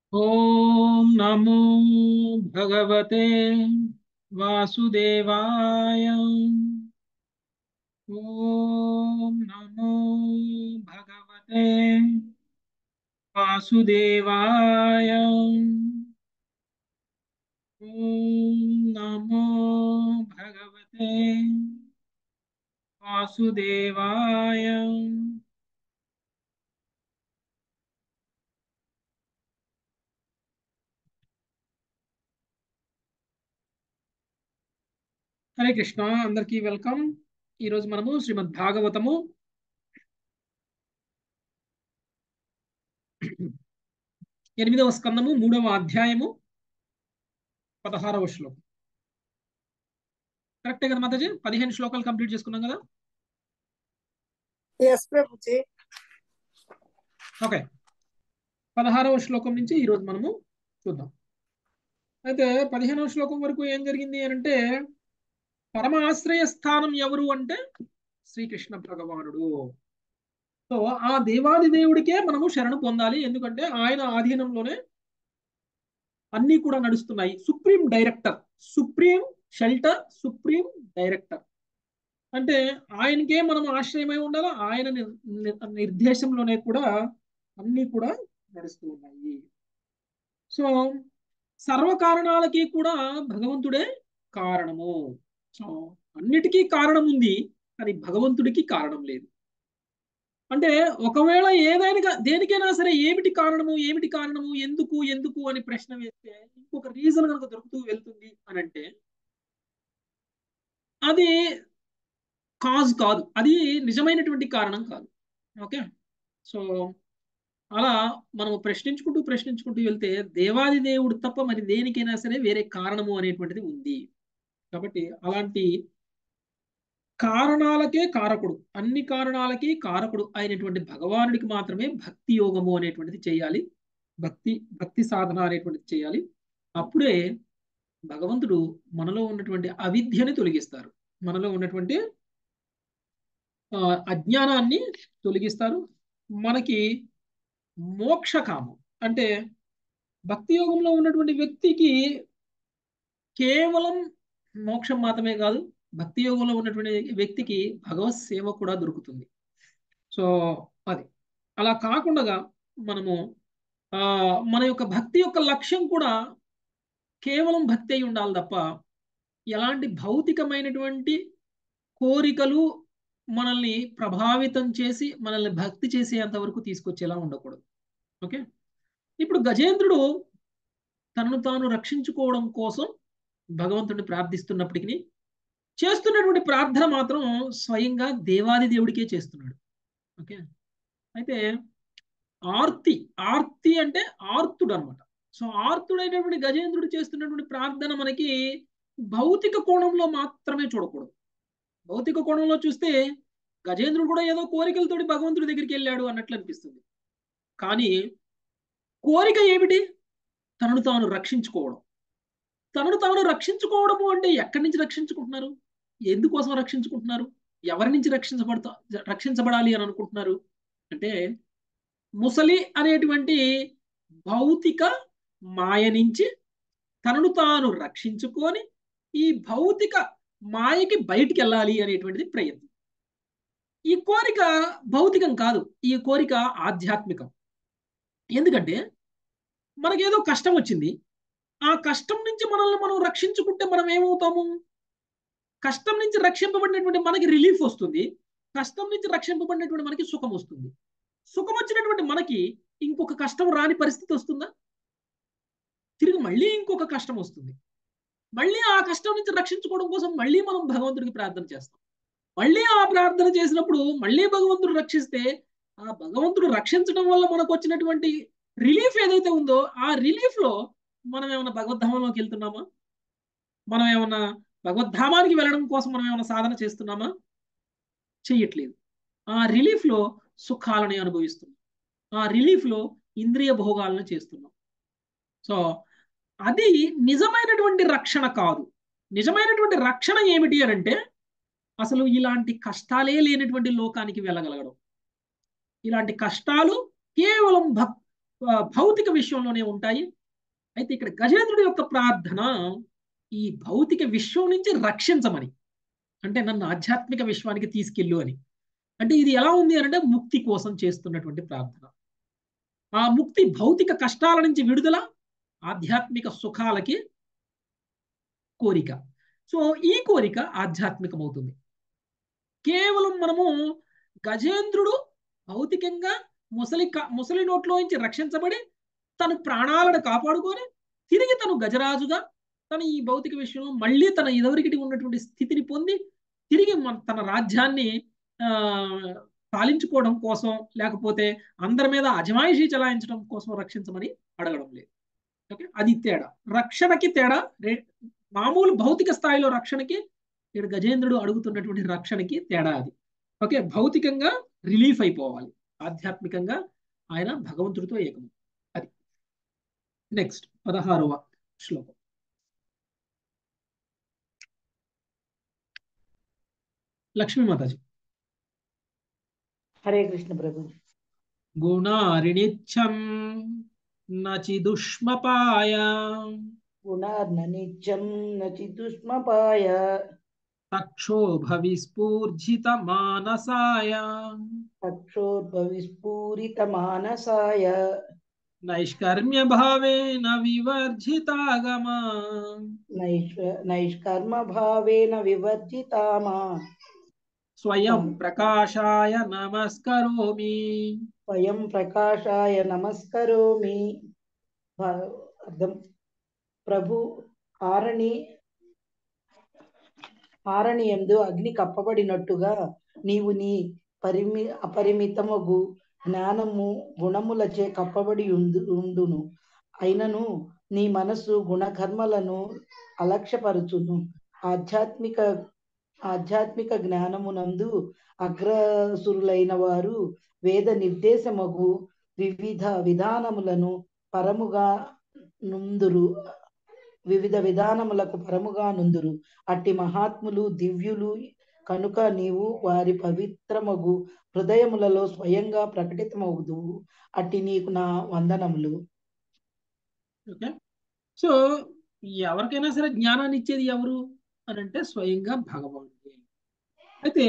ఓం నమో భగవతే వాసుదేవాయ ఓం నమో భగవతే వాసుదేవాయ ఓం నమో భగవతే వాసుదేవాయ హరే కృష్ణ అందరికీ వెల్కమ్ ఈరోజు మనము శ్రీమద్ భాగవతము ఎనిమిదవ స్కందము మూడవ అధ్యాయము పదహారవ శ్లోకం కరెక్టే కదా మాతాజీ పదిహేను శ్లోకాలు కంప్లీట్ చేసుకున్నాం కదా ఎస్ ప్రభుజీ ఓకే పదహారవ శ్లోకం నుంచి ఈరోజు మనము చూద్దాం అయితే పదిహేనవ శ్లోకం వరకు ఏం జరిగింది అని అంటే పరమ ఆశ్రయ స్థానం ఎవరు అంటే శ్రీకృష్ణ భగవానుడు సో ఆ దేవాది దేవుడికే మనము శరణు పొందాలి ఎందుకంటే ఆయన ఆధీనంలోనే అన్నీ కూడా నడుస్తున్నాయి supreme director supreme shelter supreme director అంటే ఆయనకే మనం ఆశ్రయమై ఉండాలా ఆయన నిర్దేశంలోనే కూడా అన్నీ కూడా నడుస్తూ ఉన్నాయి సో సర్వ కారణాలకి కూడా భగవంతుడే కారణము సో అన్నిటికీ కారణం ఉంది కానీ భగవంతుడికి కారణం లేదు అంటే ఒకవేళ ఏదైనా దేనికైనా సరే ఏమిటి కారణము ఏమిటి కారణము ఎందుకు ఎందుకు అని ప్రశ్న వేస్తే ఇంకొక రీజన్ కనుక దొరుకుతూ వెళ్తుంది అని అంటే అది కాజ్ కాదు అది నిజమైనటువంటి కారణం కాదు ఓకే సో అలా మనం ప్రశ్నించుకుంటూ ప్రశ్నించుకుంటూ వెళ్తే దేవాది దేవుడు తప్ప మరి దేనికైనా సరే వేరే కారణము అనేటువంటిది ఉంది కాబట్టి అలాంటి కారణాలకే కారకుడు అన్ని కారణాలకి కారకుడు అయినటువంటి భగవానుడికి మాత్రమే భక్తి యోగము అనేటువంటిది చేయాలి భక్తి భక్తి సాధన అనేటువంటిది చేయాలి అప్పుడే భగవంతుడు మనలో ఉన్నటువంటి అవిద్యని తొలగిస్తారు మనలో ఉన్నటువంటి అజ్ఞానాన్ని తొలగిస్తారు మనకి మోక్షకామం అంటే భక్తి యోగంలో ఉన్నటువంటి వ్యక్తికి కేవలం మోక్షం మాత్రమే కాదు భక్తి యోగంలో ఉన్నటువంటి వ్యక్తికి భగవత్ సేవ కూడా దొరుకుతుంది సో అది అలా కాకుండా మనము ఆ మన యొక్క భక్తి యొక్క లక్ష్యం కూడా కేవలం భక్తి అయి ఉండాలి తప్ప ఎలాంటి భౌతికమైనటువంటి కోరికలు మనల్ని ప్రభావితం చేసి మనల్ని భక్తి చేసేంత వరకు తీసుకొచ్చేలా ఉండకూడదు ఓకే ఇప్పుడు గజేంద్రుడు తనను తాను రక్షించుకోవడం కోసం భగవంతుడిని ప్రార్థిస్తున్నప్పటికీ చేస్తున్నటువంటి ప్రార్థన మాత్రం స్వయంగా దేవాది దేవుడికే చేస్తున్నాడు ఓకే అయితే ఆర్తి ఆర్తి అంటే ఆర్తుడు అనమాట సో ఆర్తుడైనటువంటి గజేంద్రుడు చేస్తున్నటువంటి ప్రార్థన మనకి భౌతిక కోణంలో మాత్రమే చూడకూడదు భౌతిక కోణంలో చూస్తే గజేంద్రుడు కూడా ఏదో కోరికలతోటి భగవంతుడి దగ్గరికి వెళ్ళాడు అన్నట్లు అనిపిస్తుంది కానీ కోరిక ఏమిటి తనను తాను రక్షించుకోవడం తనను తాను రక్షించుకోవడము అంటే ఎక్కడి నుంచి రక్షించుకుంటున్నారు ఎందుకోసం రక్షించుకుంటున్నారు ఎవరి నుంచి రక్షించబడతా రక్షించబడాలి అని అనుకుంటున్నారు అంటే ముసలి అనేటువంటి భౌతిక మాయ నుంచి తనను తాను రక్షించుకొని ఈ భౌతిక మాయకి బయటికి వెళ్ళాలి అనేటువంటిది ప్రయత్నం ఈ కోరిక భౌతికం కాదు ఈ కోరిక ఆధ్యాత్మికం ఎందుకంటే మనకేదో కష్టం వచ్చింది ఆ కష్టం నుంచి మనల్ని మనం రక్షించుకుంటే మనం ఏమవుతాము కష్టం నుంచి రక్షింపబడినటువంటి మనకి రిలీఫ్ వస్తుంది కష్టం నుంచి రక్షింపబడినటువంటి మనకి సుఖం వస్తుంది సుఖం వచ్చినటువంటి మనకి ఇంకొక కష్టం రాని పరిస్థితి వస్తుందా తిరిగి మళ్ళీ ఇంకొక కష్టం వస్తుంది మళ్ళీ ఆ కష్టం నుంచి రక్షించుకోవడం కోసం మళ్ళీ మనం భగవంతుడికి ప్రార్థన చేస్తాం మళ్ళీ ఆ ప్రార్థన చేసినప్పుడు మళ్ళీ భగవంతుడు రక్షిస్తే ఆ భగవంతుడు రక్షించడం వల్ల మనకు వచ్చినటువంటి రిలీఫ్ ఏదైతే ఉందో ఆ రిలీఫ్ లో మనం ఏమైనా భగవద్ధామంలోకి వెళ్తున్నామా మనం ఏమన్నా భగవద్ధామానికి వెళ్ళడం కోసం మనం ఏమైనా సాధన చేస్తున్నామా చెయ్యట్లేదు ఆ రిలీఫ్ లో సుఖాలని అనుభవిస్తున్నాం ఆ రిలీఫ్ లో ఇంద్రియ భోగాలను చేస్తున్నాం సో అది నిజమైనటువంటి రక్షణ కాదు నిజమైనటువంటి రక్షణ ఏమిటి అని అంటే అసలు ఇలాంటి కష్టాలే లేనటువంటి లోకానికి వెళ్ళగలగడం ఇలాంటి కష్టాలు కేవలం భక్ ఆ, భౌతిక విషయంలోనే ఉంటాయి అయితే ఇక్కడ గజేంద్రుడి యొక్క ప్రార్థన ఈ భౌతిక విశ్వం నుంచి రక్షించమని అంటే నన్ను ఆధ్యాత్మిక విశ్వానికి తీసుకెళ్ళు అని అంటే ఇది ఎలా ఉంది అని అంటే ముక్తి కోసం చేస్తున్నటువంటి ప్రార్థన ఆ ముక్తి భౌతిక కష్టాల నుంచి విడుదల ఆధ్యాత్మిక సుఖాలకి కోరిక సో ఈ కోరిక ఆధ్యాత్మికమవుతుంది కేవలం మనము గజేంద్రుడు భౌతికంగా ముసలి క- ముసలి నోట్లో నుంచి రక్షించబడి తన ప్రాణాలను కాపాడుకొని తిరిగి తను గజరాజుగా తన ఈ భౌతిక విషయంలో మళ్ళీ తన ఇదివరకటి ఉన్నటువంటి స్థితిని పొంది తిరిగి మన తన రాజ్యాన్ని ఆ పాలించుకోవడం కోసం లేకపోతే అందరి మీద అజమాయిషీ చలాయించడం కోసం రక్షించమని అడగడం లేదు ఓకే అది తేడా రక్షణకి తేడా రే- మామూలు భౌతిక స్థాయిలో రక్షణకి ఇక్కడ గజేంద్రుడు అడుగుతున్నటువంటి రక్షణకి తేడా అది ఓకే భౌతికంగా రిలీఫ్ అయిపోవాలి ఆధ్యాత్మికంగా ఆయన భగవంతుడితో ఏకము అది నెక్స్ట్ పదహారవ శ్లోకం లక్ష్మీ మాతాజీ హరే కృష్ణ ప్రభు గుణారిణిచ్చం నచిదుష్మపాయ గుణార్న నిత్యం నచిదుష్మపాయ తక్షోభ విస్ఫూర్జిత మానసాయ అక్షోద్భవిస్ఫూరిత మానసాయ నైష్కర్మ్య భావేన వివర్జితాగమా నైష్ నైష్కర్మ భావేన వివర్జితామా స్వయం ప్రకాశాయ నమస్కరోమి స్వయం ప్రకాశాయ నమస్కరోమి భ- అర్థం ప్రభు ఆరణి ఆరణి ఎందు అగ్ని కప్పబడినట్టుగా నీవు నీ పరిమి అపరిమితమగు జ్ఞానము గుణములచే కప్పబడి ఉండు ఉండును అయినను నీ మనసు గుణకర్మలను అలక్ష్యపరచును ఆధ్యాత్మిక ఆధ్యాత్మిక జ్ఞానమునందు అగ్రసురులైన వారు వేద నిర్దేశమగు వివిధ విధానములను పరముగా నుందురు వివిధ విధానములకు పరముగా నుందురు అట్టి మహాత్ములు దివ్యులు కనుక నీవు వారి పవిత్రమగు హృదయములలో స్వయంగా ప్రకటితమవుదువు అట్టి నీకు నా వందనములు ఓకే సో ఎవరికైనా సరే జ్ఞానాన్ని ఇచ్చేది ఎవరు అని అంటే స్వయంగా భగవానుడే అయితే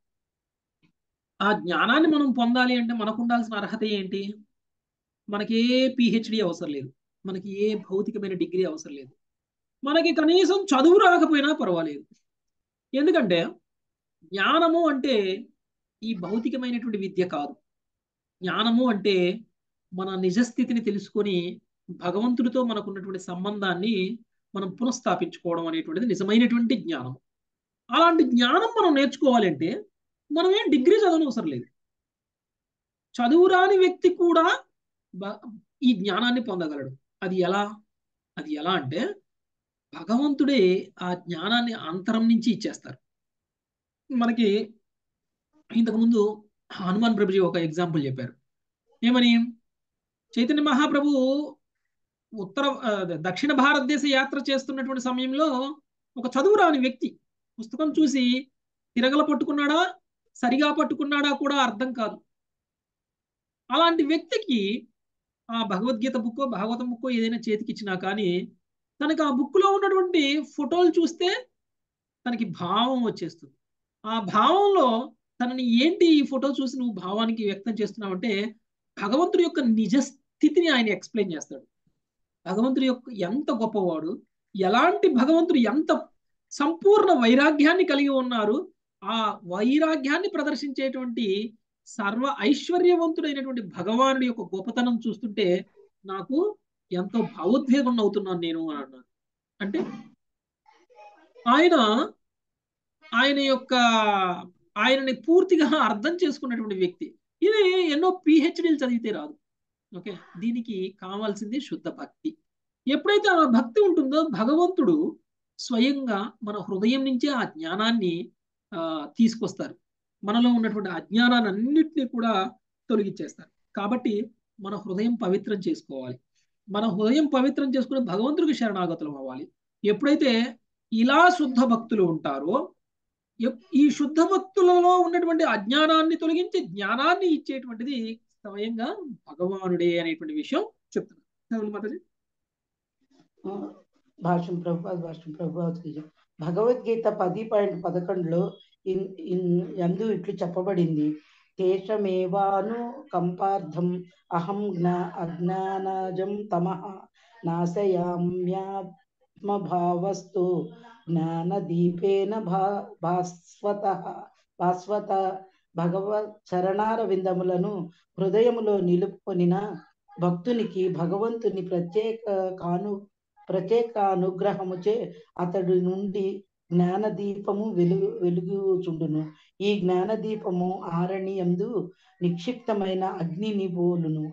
ఆ జ్ఞానాన్ని మనం పొందాలి అంటే మనకు ఉండాల్సిన అర్హత ఏంటి మనకి ఏ పిహెచ్డి అవసరం లేదు మనకి ఏ భౌతికమైన డిగ్రీ అవసరం లేదు మనకి కనీసం చదువు రాకపోయినా పర్వాలేదు ఎందుకంటే జ్ఞానము అంటే ఈ భౌతికమైనటువంటి విద్య కాదు జ్ఞానము అంటే మన నిజస్థితిని తెలుసుకొని భగవంతుడితో మనకున్నటువంటి సంబంధాన్ని మనం పునఃస్థాపించుకోవడం అనేటువంటిది నిజమైనటువంటి జ్ఞానం అలాంటి జ్ఞానం మనం నేర్చుకోవాలంటే మనం ఏం డిగ్రీ చదవనవసరం లేదు చదువు రాని వ్యక్తి కూడా బ- ఈ జ్ఞానాన్ని పొందగలడు అది ఎలా అది ఎలా అంటే భగవంతుడే ఆ జ్ఞానాన్ని అంతరం నుంచి ఇచ్చేస్తారు మనకి ఇంతకుముందు హనుమాన్ ప్రభుజీ ఒక ఎగ్జాంపుల్ చెప్పారు ఏమని చైతన్య మహాప్రభు ఉత్తర ఆ, దక్షిణ భారతదేశ యాత్ర చేస్తున్నటువంటి సమయంలో ఒక చదువు రాని వ్యక్తి పుస్తకం చూసి తిరగల పట్టుకున్నాడా సరిగా పట్టుకున్నాడా కూడా అర్థం కాదు అలాంటి వ్యక్తికి ఆ భగవద్గీత బుక్కో భాగవతం బుక్కో ఏదైనా చేతికి ఇచ్చినా కానీ తనకి ఆ బుక్లో ఉన్నటువంటి ఫోటోలు చూస్తే తనకి భావం వచ్చేస్తుంది ఆ భావంలో తనని ఏంటి ఈ ఫోటో చూసి నువ్వు భావానికి వ్యక్తం చేస్తున్నావంటే భగవంతుడి యొక్క నిజ స్థితిని ఆయన ఎక్స్ప్లెయిన్ చేస్తాడు భగవంతుడి యొక్క ఎంత గొప్పవాడు ఎలాంటి భగవంతుడు ఎంత సంపూర్ణ వైరాగ్యాన్ని కలిగి ఉన్నారు ఆ వైరాగ్యాన్ని ప్రదర్శించేటువంటి సర్వ ఐశ్వర్యవంతుడైనటువంటి భగవానుడి యొక్క గొప్పతనం చూస్తుంటే నాకు ఎంతో భావోద్వేగం అవుతున్నాను నేను అని అన్నాను అంటే ఆయన ఆయన యొక్క ఆయనని పూర్తిగా అర్థం చేసుకున్నటువంటి వ్యక్తి ఇది ఎన్నో పిహెచ్డీలు చదివితే రాదు ఓకే దీనికి కావాల్సింది శుద్ధ భక్తి ఎప్పుడైతే ఆ భక్తి ఉంటుందో భగవంతుడు స్వయంగా మన హృదయం నుంచే ఆ జ్ఞానాన్ని ఆ, తీసుకొస్తారు మనలో ఉన్నటువంటి అజ్ఞానాన్ని అన్నిటినీ కూడా తొలగించేస్తారు కాబట్టి మన హృదయం పవిత్రం చేసుకోవాలి మన హృదయం పవిత్రం చేసుకుని భగవంతుడికి శరణాగతులం అవ్వాలి ఎప్పుడైతే ఇలా శుద్ధ భక్తులు ఉంటారో ఎప్- ఈ శుద్ధ భక్తులలో ఉన్నటువంటి అజ్ఞానాన్ని తొలగించి జ్ఞానాన్ని ఇచ్చేటువంటిది స్వయంగా భగవానుడే అనేటువంటి విషయం చెప్తున్నారు చదవండి మాతాజీ ఆ, భాష్యం ప్రభు భాష్యం ప్రభు భగవద్గీత పది పాయింట్ పదకొండులో ఇన్ ఇన్ ఎందు ఇట్లు చెప్పబడింది తేషమేవాను కంపార్థం అహం జ్ఞా అజ్ఞానజం తమః నాశయామ్యాత్మభావస్తు జ్ఞానదీపేన భా భాస్వత భాస్వత భగవత్ చరణార విందములను హృదయములో నిలుపుకొనిన భక్తునికి భగవంతుని ప్రత్యేక కాను ప్రత్యేక అనుగ్రహముచే అతడి నుండి జ్ఞాన దీపము వెలుగు వెలుగుచుండును ఈ జ్ఞాన దీపము ఆరణి యందు నిక్షిప్తమైన అగ్నిని పోలును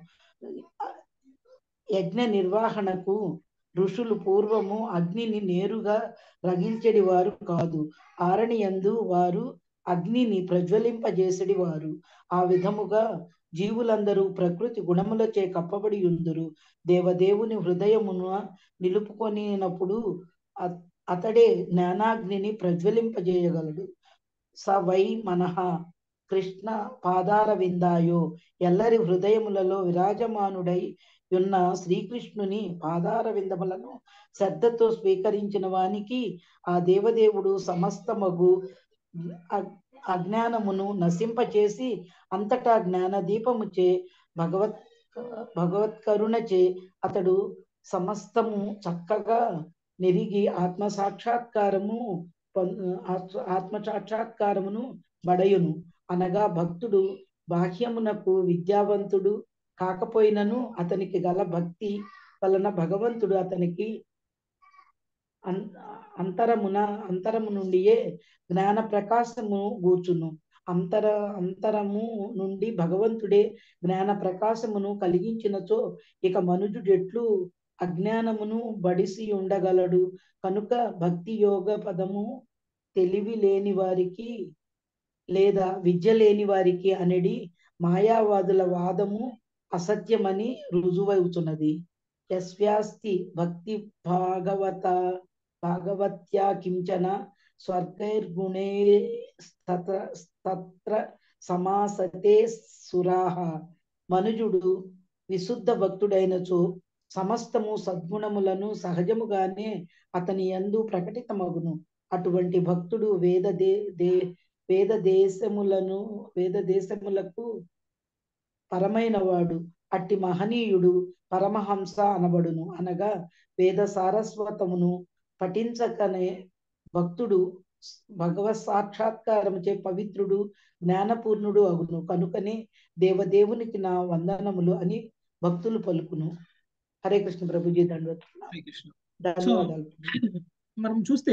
యజ్ఞ నిర్వహణకు ఋషులు పూర్వము అగ్నిని నేరుగా రగిల్చెడి వారు కాదు ఆరణియందు వారు అగ్నిని ప్రజ్వలింపజేసడి వారు ఆ విధముగా జీవులందరూ ప్రకృతి గుణములచే కప్పబడి ఉందురు దేవదేవుని హృదయమున నిలుపుకొనినప్పుడు అ- అతడే జ్ఞానాగ్నిని ప్రజ్వలింపజేయగలడు స వై మనః కృష్ణ పాదార విందాయో ఎల్లరి హృదయములలో విరాజమానుడై ఉన్న శ్రీకృష్ణుని పాదార విందములను శ్రద్ధతో స్వీకరించిన వానికి ఆ దేవదేవుడు సమస్తమగు అ- అజ్ఞానమును నశింపచేసి అంతటా జ్ఞాన దీపముచే భగవత్ భగవత్కరుణచే అతడు సమస్తము చక్కగా నెరిగి ఆత్మ సాక్షాత్కారము పొం- ఆత్మ- ఆత్మ సాక్షాత్కారమును బడయును అనగా భక్తుడు బాహ్యమునకు విద్యావంతుడు కాకపోయినను అతనికి గల భక్తి వలన భగవంతుడు అతనికి అన్- అంతరమున అంతరము నుండియే జ్ఞాన ప్రకాశము గూర్చును అంతర అంతరము నుండి భగవంతుడే జ్ఞాన ప్రకాశమును కలిగించినచో ఇక మనుజుడెట్లు అజ్ఞానమును బడిసి ఉండగలడు కనుక భక్తి యోగ పదము తెలివి లేని వారికి లేదా విద్య లేని వారికి అనేది మాయావాదుల వాదము అసత్యమని రుజువవుతున్నది యస్యాస్తి భక్తి భాగవత భాగవత్యా కించన స్వర్గైర్గుణే తత్ర సమాసతే సురాహ మనుజుడు విశుద్ధ భక్తుడైనచో సమస్తము సద్గుణములను సహజముగానే అతని యందు ప్రకటితమగును అటువంటి భక్తుడు వేద దే దే వేద దేశములను వేద దేశములకు పరమైన వాడు అట్టి మహనీయుడు పరమహంస అనబడును అనగా వేద సారస్వతమును పఠించకనే భక్తుడు భగవత్ సాక్షాత్కారముచే పవిత్రుడు జ్ఞానపూర్ణుడు అగును కనుకనే దేవదేవునికి నా వందనములు అని భక్తులు పలుకును హరే కృష్ణ ప్రభుజీ దండవత్ హరే కృష్ణ ధన్యవాదాలు మనం చూస్తే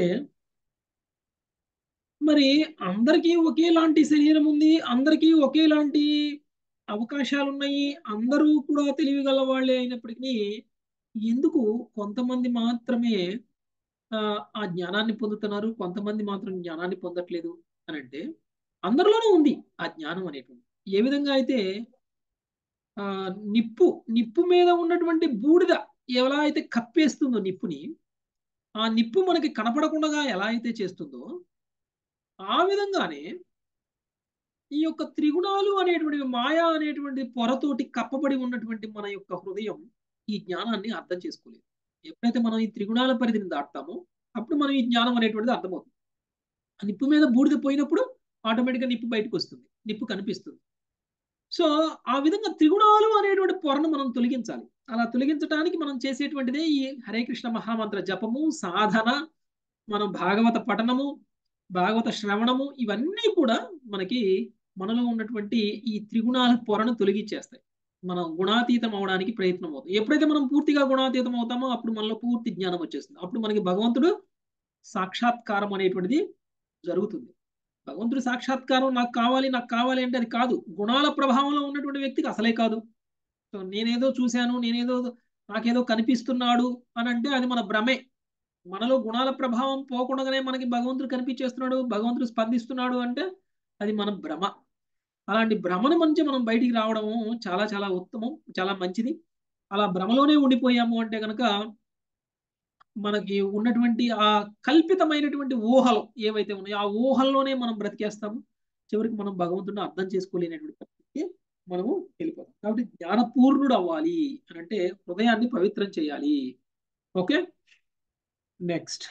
మరి అందరికీ ఒకేలాంటి శరీరం ఉంది అందరికీ ఒకేలాంటి అవకాశాలు ఉన్నాయి అందరూ కూడా తెలివిగల వాళ్ళే అయినప్పటికీ ఎందుకు కొంతమంది మాత్రమే ఆ, ఆ జ్ఞానాన్ని పొందుతున్నారు కొంతమంది మాత్రం జ్ఞానాన్ని పొందట్లేదు అని అంటే అందరిలోనూ ఉంది ఆ జ్ఞానం అనేటువంటి ఏ విధంగా అయితే ఆ నిప్పు నిప్పు మీద ఉన్నటువంటి బూడిద ఎలా అయితే కప్పేస్తుందో నిప్పుని ఆ నిప్పు మనకి కనపడకుండా ఎలా అయితే చేస్తుందో ఆ విధంగానే ఈ యొక్క త్రిగుణాలు అనేటువంటి మాయా అనేటువంటి పొరతోటి కప్పబడి ఉన్నటువంటి మన యొక్క హృదయం ఈ జ్ఞానాన్ని అర్థం చేసుకోలేదు ఎప్పుడైతే మనం ఈ త్రిగుణాల పరిధిని దాటుతామో అప్పుడు మనం ఈ జ్ఞానం అనేటువంటిది అర్థమవుతుంది ఆ నిప్పు మీద బూడిద పోయినప్పుడు ఆటోమేటిక్గా నిప్పు బయటకు వస్తుంది నిప్పు కనిపిస్తుంది సో ఆ విధంగా త్రిగుణాలు అనేటువంటి పొరను మనం తొలగించాలి అలా తొలగించడానికి మనం చేసేటువంటిదే ఈ హరే కృష్ణ మహామంత్ర జపము సాధన మనం భాగవత పఠనము భాగవత శ్రవణము ఇవన్నీ కూడా మనకి మనలో ఉన్నటువంటి ఈ త్రిగుణాల పొరను తొలగించేస్తాయి మనం గుణాతీతం అవడానికి ప్రయత్నం అవుతుంది ఎప్పుడైతే మనం పూర్తిగా గుణాతీతం అవుతామో అప్పుడు మనలో పూర్తి జ్ఞానం వచ్చేస్తుంది అప్పుడు మనకి భగవంతుడు సాక్షాత్కారం అనేటువంటిది జరుగుతుంది భగవంతుడి సాక్షాత్కారం నాకు కావాలి నాకు కావాలి అంటే అది కాదు గుణాల ప్రభావంలో ఉన్నటువంటి వ్యక్తికి అసలే కాదు సో నేనేదో చూశాను నేనేదో నాకేదో కనిపిస్తున్నాడు అని అంటే అది మన భ్రమే మనలో గుణాల ప్రభావం పోకుండానే మనకి భగవంతుడు కనిపించేస్తున్నాడు భగవంతుడు స్పందిస్తున్నాడు అంటే అది మన భ్రమ అలాంటి భ్రమను మంచి మనం బయటికి రావడము చాలా చాలా ఉత్తమం చాలా మంచిది అలా భ్రమలోనే ఉండిపోయాము అంటే కనుక మనకి ఉన్నటువంటి ఆ కల్పితమైనటువంటి ఊహలు ఏవైతే ఉన్నాయో ఆ ఊహల్లోనే మనం బ్రతికేస్తాము చివరికి మనం భగవంతుడిని అర్థం చేసుకోలేనటువంటి పరిస్థితి మనము వెళ్ళిపోతాం కాబట్టి జ్ఞానపూర్ణుడు అవ్వాలి అని అంటే హృదయాన్ని పవిత్రం చేయాలి ఓకే నెక్స్ట్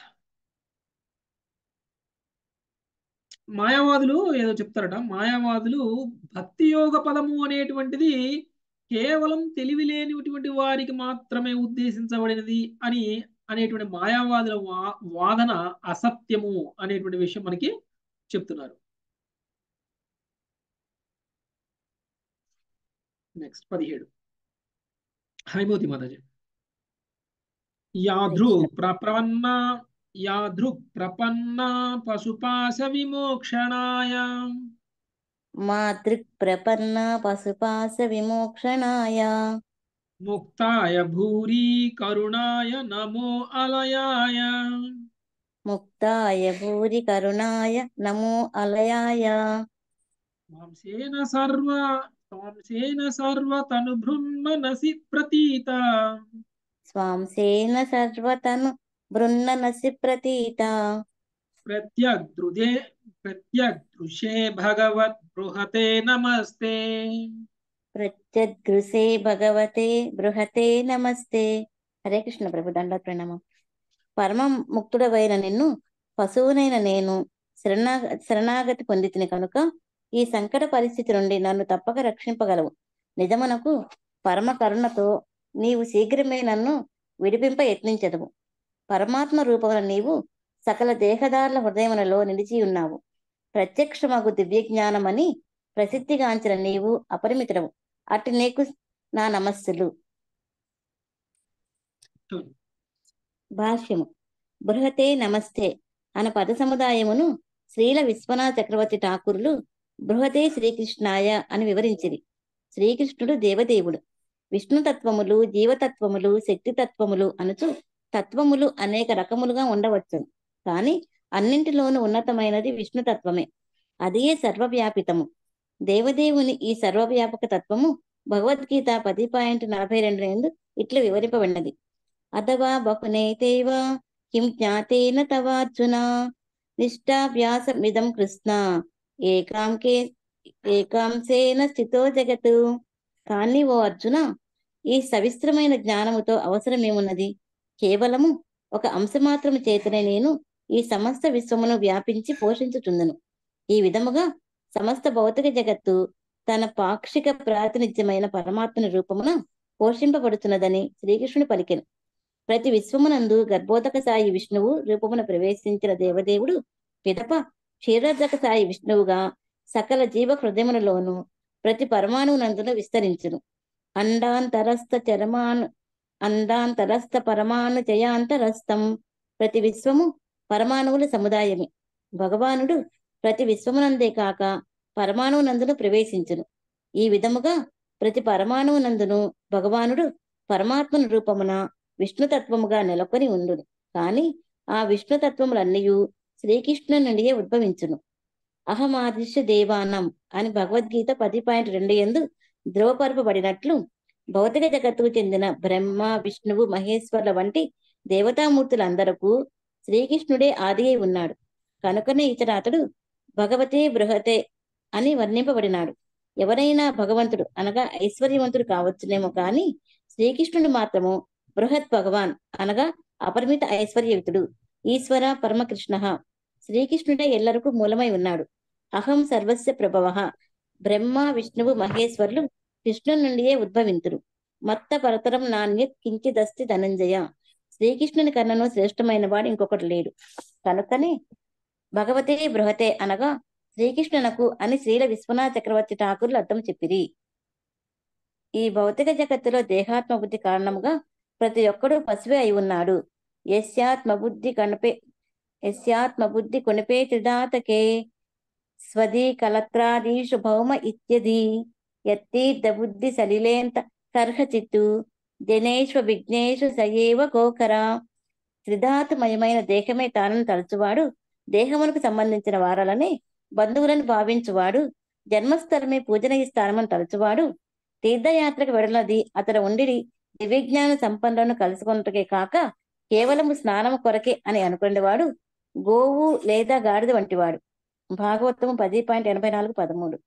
మాయావాదులు ఏదో చెప్తారట మాయావాదులు భక్తి యోగ పదము అనేటువంటిది కేవలం తెలివి లేనిటువంటి వారికి మాత్రమే ఉద్దేశించబడినది అని అనేటువంటి మాయావాదుల వా వాదన అసత్యము అనేటువంటి విషయం మనకి చెప్తున్నారు నెక్స్ట్ పదిహేడు హైమోతి మాతాజీ యాదృ ప్రపన్న యాదృ ప్రపన్న పశుపాశ విమోక్షణాయ మాతృక్ ప్రపన్న పశుపాశ విమోక్షణాయ ముక్తాయ భూరి కరుణాయ నమో అలయాయ ముక్తాయ భూరి కరుణాయ నమో అలయాయ మాంసేన సర్వ మాంసేన సర్వతను బృన్మనసి ప్రతీత స్వాంసేన సర్వతను బృన్ననసి ప్రతీత ప్రత్యగ్దృదే ప్రత్యగ్దృశే భగవద్ బృహతే నమస్తే ప్రత్యద్గృసే భగవతే బృహతే నమస్తే హరే కృష్ణ ప్రభు దండ ప్రణామం పరమ ముక్తుడవైన నిన్ను పశువునైన నేను శరణా శరణాగతి పొందితిని కనుక ఈ సంకట పరిస్థితి నుండి నన్ను తప్పక రక్షింపగలవు నిజమునకు పరమ కరుణతో నీవు శీఘ్రమే నన్ను విడిపింప యత్నించదువు పరమాత్మ రూపమున నీవు సకల దేహదారుల హృదయములలో నిలిచి ఉన్నావు ప్రత్యక్షమగు దివ్య జ్ఞానమని ప్రసిద్ధిగాంచిన నీవు అపరిమితుడవు అటు నీకు నా నమస్సులు భాష్యము బృహతే నమస్తే అన్న పద సముదాయమును శ్రీల విశ్వనాథ చక్రవర్తి ఠాకూరులు బృహతే శ్రీకృష్ణాయ అని వివరించిరి శ్రీకృష్ణుడు దేవదేవుడు విష్ణుతత్వములు జీవతత్వములు శక్తితత్వములు అనుచు తత్వములు అనేక రకములుగా ఉండవచ్చు కానీ అన్నింటిలోనూ ఉన్నతమైనది విష్ణుతత్వమే అదియే సర్వవ్యాపితము దేవదేవుని ఈ సర్వవ్యాపక తత్వము భగవద్గీత పది పాయింట్ నలభై రెండు ఎందు ఇట్లు వివరింపబడినది అథవా బహునేతేవ కిం జ్ఞాతేన తవార్జున నిష్ఠాభ్యాసమిదం కృష్ణ ఏకాంకే ఏకాంశేన స్థితో జగతు కానీ ఓ అర్జున ఈ సవిస్త్రమైన జ్ఞానముతో అవసరమేమున్నది కేవలము ఒక అంశమాత్రము చేతనే నేను ఈ సమస్త విశ్వమును వ్యాపించి పోషించుచుందును ఈ విధముగా సమస్త భౌతిక జగత్తు తన పాక్షిక ప్రాతినిధ్యమైన పరమాత్మని రూపమున పోషింపబడుతున్నదని శ్రీకృష్ణుడు పలికెను ప్రతి విశ్వమునందు గర్భోదక సాయి విష్ణువు రూపమున ప్రవేశించిన దేవదేవుడు పిదప క్షీరోదక సాయి విష్ణువుగా సకల జీవ హృదయములలోను ప్రతి పరమాణువునందున విస్తరించును అండాంతరస్థ చరమాను అండాంతరస్థ పరమాణు జయాంతరస్థం ప్రతి విశ్వము పరమాణువుల సముదాయమే భగవానుడు ప్రతి విశ్వమునందే కాక పరమాణువునందును ప్రవేశించును ఈ విధముగా ప్రతి పరమాణువునందును భగవానుడు పరమాత్మను రూపమున విష్ణుతత్వముగా నెలకొని ఉండును కాని ఆ విష్ణుతత్వములన్నయూ శ్రీకృష్ణు నుండియే ఉద్భవించును అహమాదిశ్య దేవానం అని భగవద్గీత పది పాయింట్ రెండు ఎందు ధ్రువపరపబడినట్లు భౌతిక జగత్తుకు చెందిన బ్రహ్మ విష్ణువు మహేశ్వర్ల వంటి దేవతామూర్తులందరకు శ్రీకృష్ణుడే ఆది అయి ఉన్నాడు కనుకనే ఇతడు అతడు భగవతే బృహతే అని వర్ణింపబడినాడు ఎవరైనా భగవంతుడు అనగా ఐశ్వర్యవంతుడు కావచ్చునేమో కాని శ్రీకృష్ణుడు మాత్రము బృహత్ భగవాన్ అనగా అపరిమిత ఐశ్వర్యయుతుడు ఈశ్వర పరమకృష్ణ శ్రీకృష్ణుడే ఎల్లరకు మూలమై ఉన్నాడు అహం సర్వస్య ప్రభవ బ్రహ్మ విష్ణువు మహేశ్వరులు కృష్ణుని నుండియే ఉద్భవింతురు మత్త పరతరం నాణ్యత్ కించిదస్తి ధనంజయ శ్రీకృష్ణుని కన్నను శ్రేష్టమైన వాడు ఇంకొకటి లేడు కనుకనే భగవతే బృహతే అనగా శ్రీకృష్ణునకు అని శ్రీల విశ్వనాథ చక్రవర్తి ఠాకూర్లు అర్థం చెప్పిరి ఈ భౌతిక జగత్తులో దేహాత్మ బుద్ధి కారణముగా ప్రతి ఒక్కడూ పశువే అయి ఉన్నాడు యస్యాత్మ బుద్ధి కణపే యస్యాత్మ బుద్ధి కొనిపే త్రిదాతకే స్వది కలత్రాదీషు భౌమ ఇత్యది యత్తీర్థ బుద్ధి సలిలేంత కర్హచిత్తు జనేశ్వ విఘ్నేషు సయేవ గోకర త్రిధాతుమయమైన దేహమే తానని తలచువాడు దేహమునకు సంబంధించిన వారాలని బంధువులను భావించువాడు జన్మస్థలమే పూజనీయ స్థానమని తలచువాడు తీర్థయాత్రకు వెడలది అతడు ఉండి దివ్యజ్ఞాన సంపన్నులను కలుసుకున్నట్టుకే కాక కేవలము స్నానము కొరకే అని అనుకునేవాడు గోవు లేదా గాడిద వంటివాడు భాగవతము పది పాయింట్ ఎనభై నాలుగు పదమూడు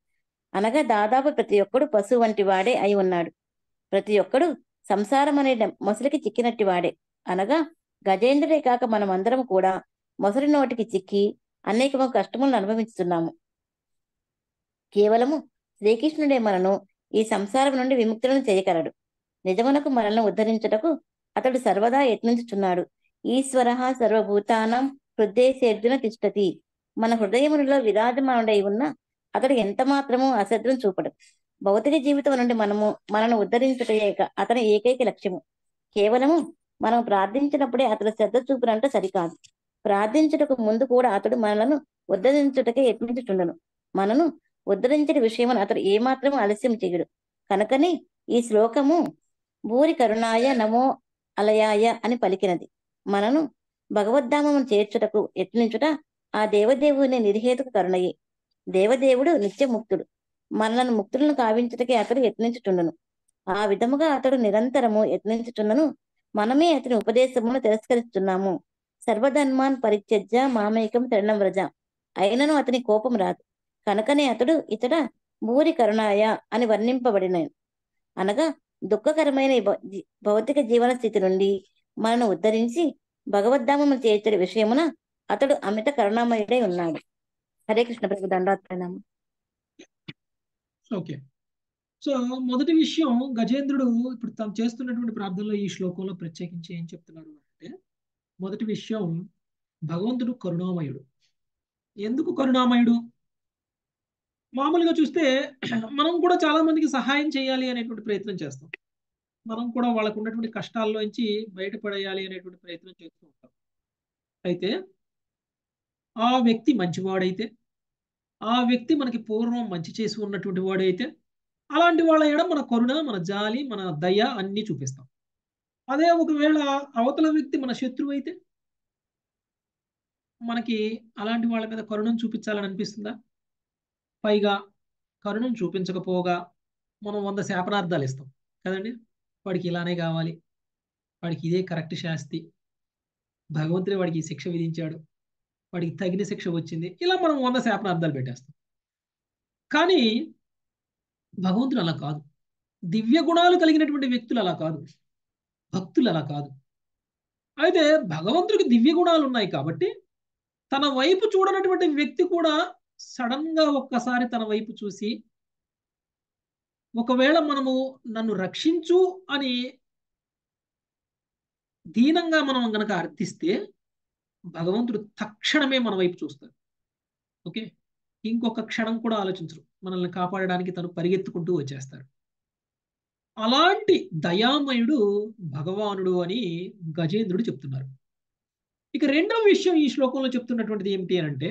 అనగా దాదాపు ప్రతి ఒక్కడు పశువు వంటి వాడే అయి ఉన్నాడు ప్రతి ఒక్కడు సంసారం అనే మొసలికి చిక్కినట్టి వాడే అనగా గజేంద్రుడే కాక మనమందరం కూడా మొసలి నోటికి చిక్కి అనేక కష్టములను అనుభవిస్తున్నాము కేవలము శ్రీకృష్ణుడే మనను ఈ సంసారం నుండి విముక్తులను చేయగలడు నిజమునకు మనల్ని ఉద్ధరించుటకు అతడు సర్వదా యత్నించుచున్నాడు ఈశ్వర సర్వభూతానం హృదయసేర్జున తిష్టతి మన హృదయములలో విరాజమానుడై ఉన్న అతడు ఎంత మాత్రము అశ్రద్ధం చూపడు భౌతిక జీవితం నుండి మనము మనను ఉద్ధరించుటయే అతని ఏకైక లక్ష్యము కేవలము మనం ప్రార్థించినప్పుడే అతడు శ్రద్ధ చూపునంట సరికాదు ప్రార్థించుటకు ముందు కూడా అతడు మనలను ఉద్ధరించుటకే యత్నించుచుండను మనను ఉద్ధరించిన విషయమును అతడు ఏమాత్రం ఆలస్యం చేయడు కనుకనే ఈ శ్లోకము భూరి కరుణాయ నమో అలయాయ అని పలికినది మనను భగవద్ధామము చేర్చుటకు యత్నించుట ఆ దేవదేవుని నిర్హేతుక కరుణయే దేవదేవుడు నిత్యముక్తుడు మనలను ముక్తులను కావించుటకే అతడు యత్నించుచుండను ఆ విధముగా అతడు నిరంతరము యత్నించుచున్నను మనమే అతని ఉపదేశమును తిరస్కరిస్తున్నాము సర్వధన్మాన్ పరిత్యజ్య మామేకం శరణం వ్రజ అయినను అతని కోపం రాదు కనుకనే అతడు ఇతడ భూరి కరుణాయ అని వర్ణింపబడిన అనగా దుఃఖకరమైన ఈ భౌ- జీ- భౌతిక జీవన స్థితి నుండి మనను ఉద్ధరించి భగవద్ధామము చేర్చడి విషయమున అతడు అమిత కరుణామయుడై ఉన్నాడు హరే కృష్ణ ప్రభు దండాత్ ప్రణామం ఓకే సో మొదటి విషయం గజేంద్రుడు ఇప్పుడు తను చేస్తున్నటువంటి ప్రార్థనలో ఈ శ్లోకంలో ప్రత్యేకించి ఏం చెప్తున్నారు అంటే మొదటి విషయం భగవంతుడు కరుణామయుడు ఎందుకు కరుణామయుడు మామూలుగా చూస్తే మనం కూడా చాలా మందికి సహాయం చేయాలి అనేటువంటి ప్రయత్నం చేస్తాం మనం కూడా వాళ్ళకు ఉన్నటువంటి కష్టాల్లోంచి బయటపడేయాలి అనేటువంటి ప్రయత్నం చేస్తూ ఉంటాం అయితే ఆ వ్యక్తి మంచివాడైతే ఆ వ్యక్తి మనకి పూర్వం మంచి చేసి ఉన్నటువంటి వాడైతే అలాంటి వాళ్ళ ఎడ మన కరుణ మన జాలి మన దయ అన్ని చూపిస్తాం అదే ఒకవేళ అవతల వ్యక్తి మన శత్రువు అయితే మనకి అలాంటి వాళ్ళ మీద కరుణం చూపించాలని అనిపిస్తుందా పైగా కరుణం చూపించకపోగా మనం వంద శాపనార్థాలు ఇస్తాం కదండి వాడికి ఇలానే కావాలి వాడికి ఇదే కరెక్ట్ శాస్తి భగవంతుడే వాడికి ఈ శిక్ష విధించాడు వాడికి తగిన శిక్ష వచ్చింది ఇలా మనం వంద శాపనార్థాలు పెట్టేస్తాం కానీ భగవంతుడు అలా కాదు దివ్య గుణాలు కలిగినటువంటి వ్యక్తులు అలా కాదు భక్తులు అలా కాదు అయితే భగవంతుడికి దివ్య గుణాలు ఉన్నాయి కాబట్టి తన వైపు చూడనటువంటి వ్యక్తి కూడా సడన్ గా ఒక్కసారి తన వైపు చూసి ఒకవేళ మనము నన్ను రక్షించు అని దీనంగా మనం గనక అర్థిస్తే భగవంతుడు తక్షణమే మన వైపు చూస్తాడు ఓకే ఇంకొక క్షణం కూడా ఆలోచించరు మనల్ని కాపాడడానికి తను పరిగెత్తుకుంటూ వచ్చేస్తాడు అలాంటి దయామయుడు భగవానుడు అని గజేంద్రుడు చెప్తున్నారు ఇక రెండవ విషయం ఈ శ్లోకంలో చెప్తున్నటువంటిది ఏమిటి అని అంటే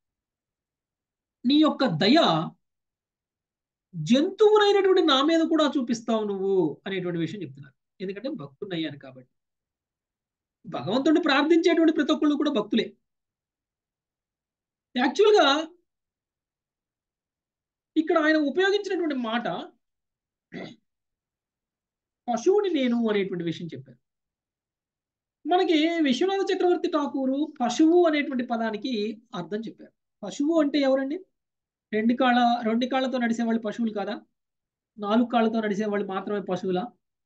నీ యొక్క దయ జంతువునైనటువంటి నా మీద కూడా చూపిస్తావు నువ్వు అనేటువంటి విషయం చెప్తున్నారు ఎందుకంటే భక్తున్నయ్యాను కాబట్టి భగవంతుడిని ప్రార్థించేటువంటి ప్రతి ఒక్కళ్ళు కూడా భక్తులే యాక్చువల్గా ఇక్కడ ఆయన ఉపయోగించినటువంటి మాట పశువుని నేను అనేటువంటి విషయం చెప్పారు మనకి విశ్వనాథ చక్రవర్తి ఠాకూరు పశువు అనేటువంటి పదానికి అర్థం చెప్పారు పశువు అంటే ఎవరండి రెండు కాళ్ళ రెండు కాళ్ళతో నడిచే వాళ్ళు పశువులు కాదా నాలుగు కాళ్ళతో నడిచే వాళ్ళు మాత్రమే పశువులా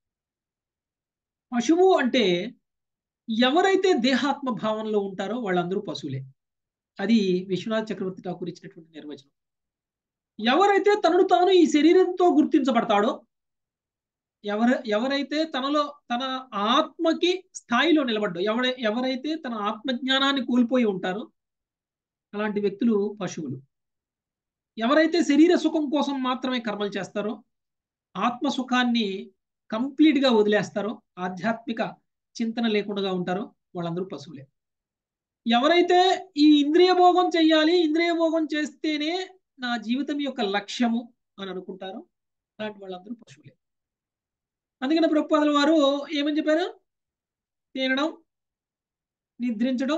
పశువు అంటే ఎవరైతే దేహాత్మ భావంలో ఉంటారో వాళ్ళందరూ పశువులే అది విశ్వనాథ్ చక్రవర్తి ఠాకూర్ ఇచ్చినటువంటి నిర్వచనం ఎవరైతే తనను తాను ఈ శరీరంతో గుర్తించబడతాడో ఎవర ఎవరైతే తనలో తన ఆత్మకి స్థాయిలో నిలబడ్డో ఎవడ ఎవరైతే తన ఆత్మజ్ఞానాన్ని కోల్పోయి ఉంటారో అలాంటి వ్యక్తులు పశువులు ఎవరైతే శరీర సుఖం కోసం మాత్రమే కర్మలు చేస్తారో ఆత్మ సుఖాన్ని కంప్లీట్ గా వదిలేస్తారో ఆధ్యాత్మిక చింతన లేకుండా ఉంటారో వాళ్ళందరూ పశువులే ఎవరైతే ఈ ఇంద్రియ భోగం చెయ్యాలి ఇంద్రియ భోగం చేస్తేనే నా జీవితం యొక్క లక్ష్యము అని అనుకుంటారో అలాంటి వాళ్ళందరూ పశువులే అందుకని ప్రభుపాదుల వారు ఏమని చెప్పారు తినడం నిద్రించడం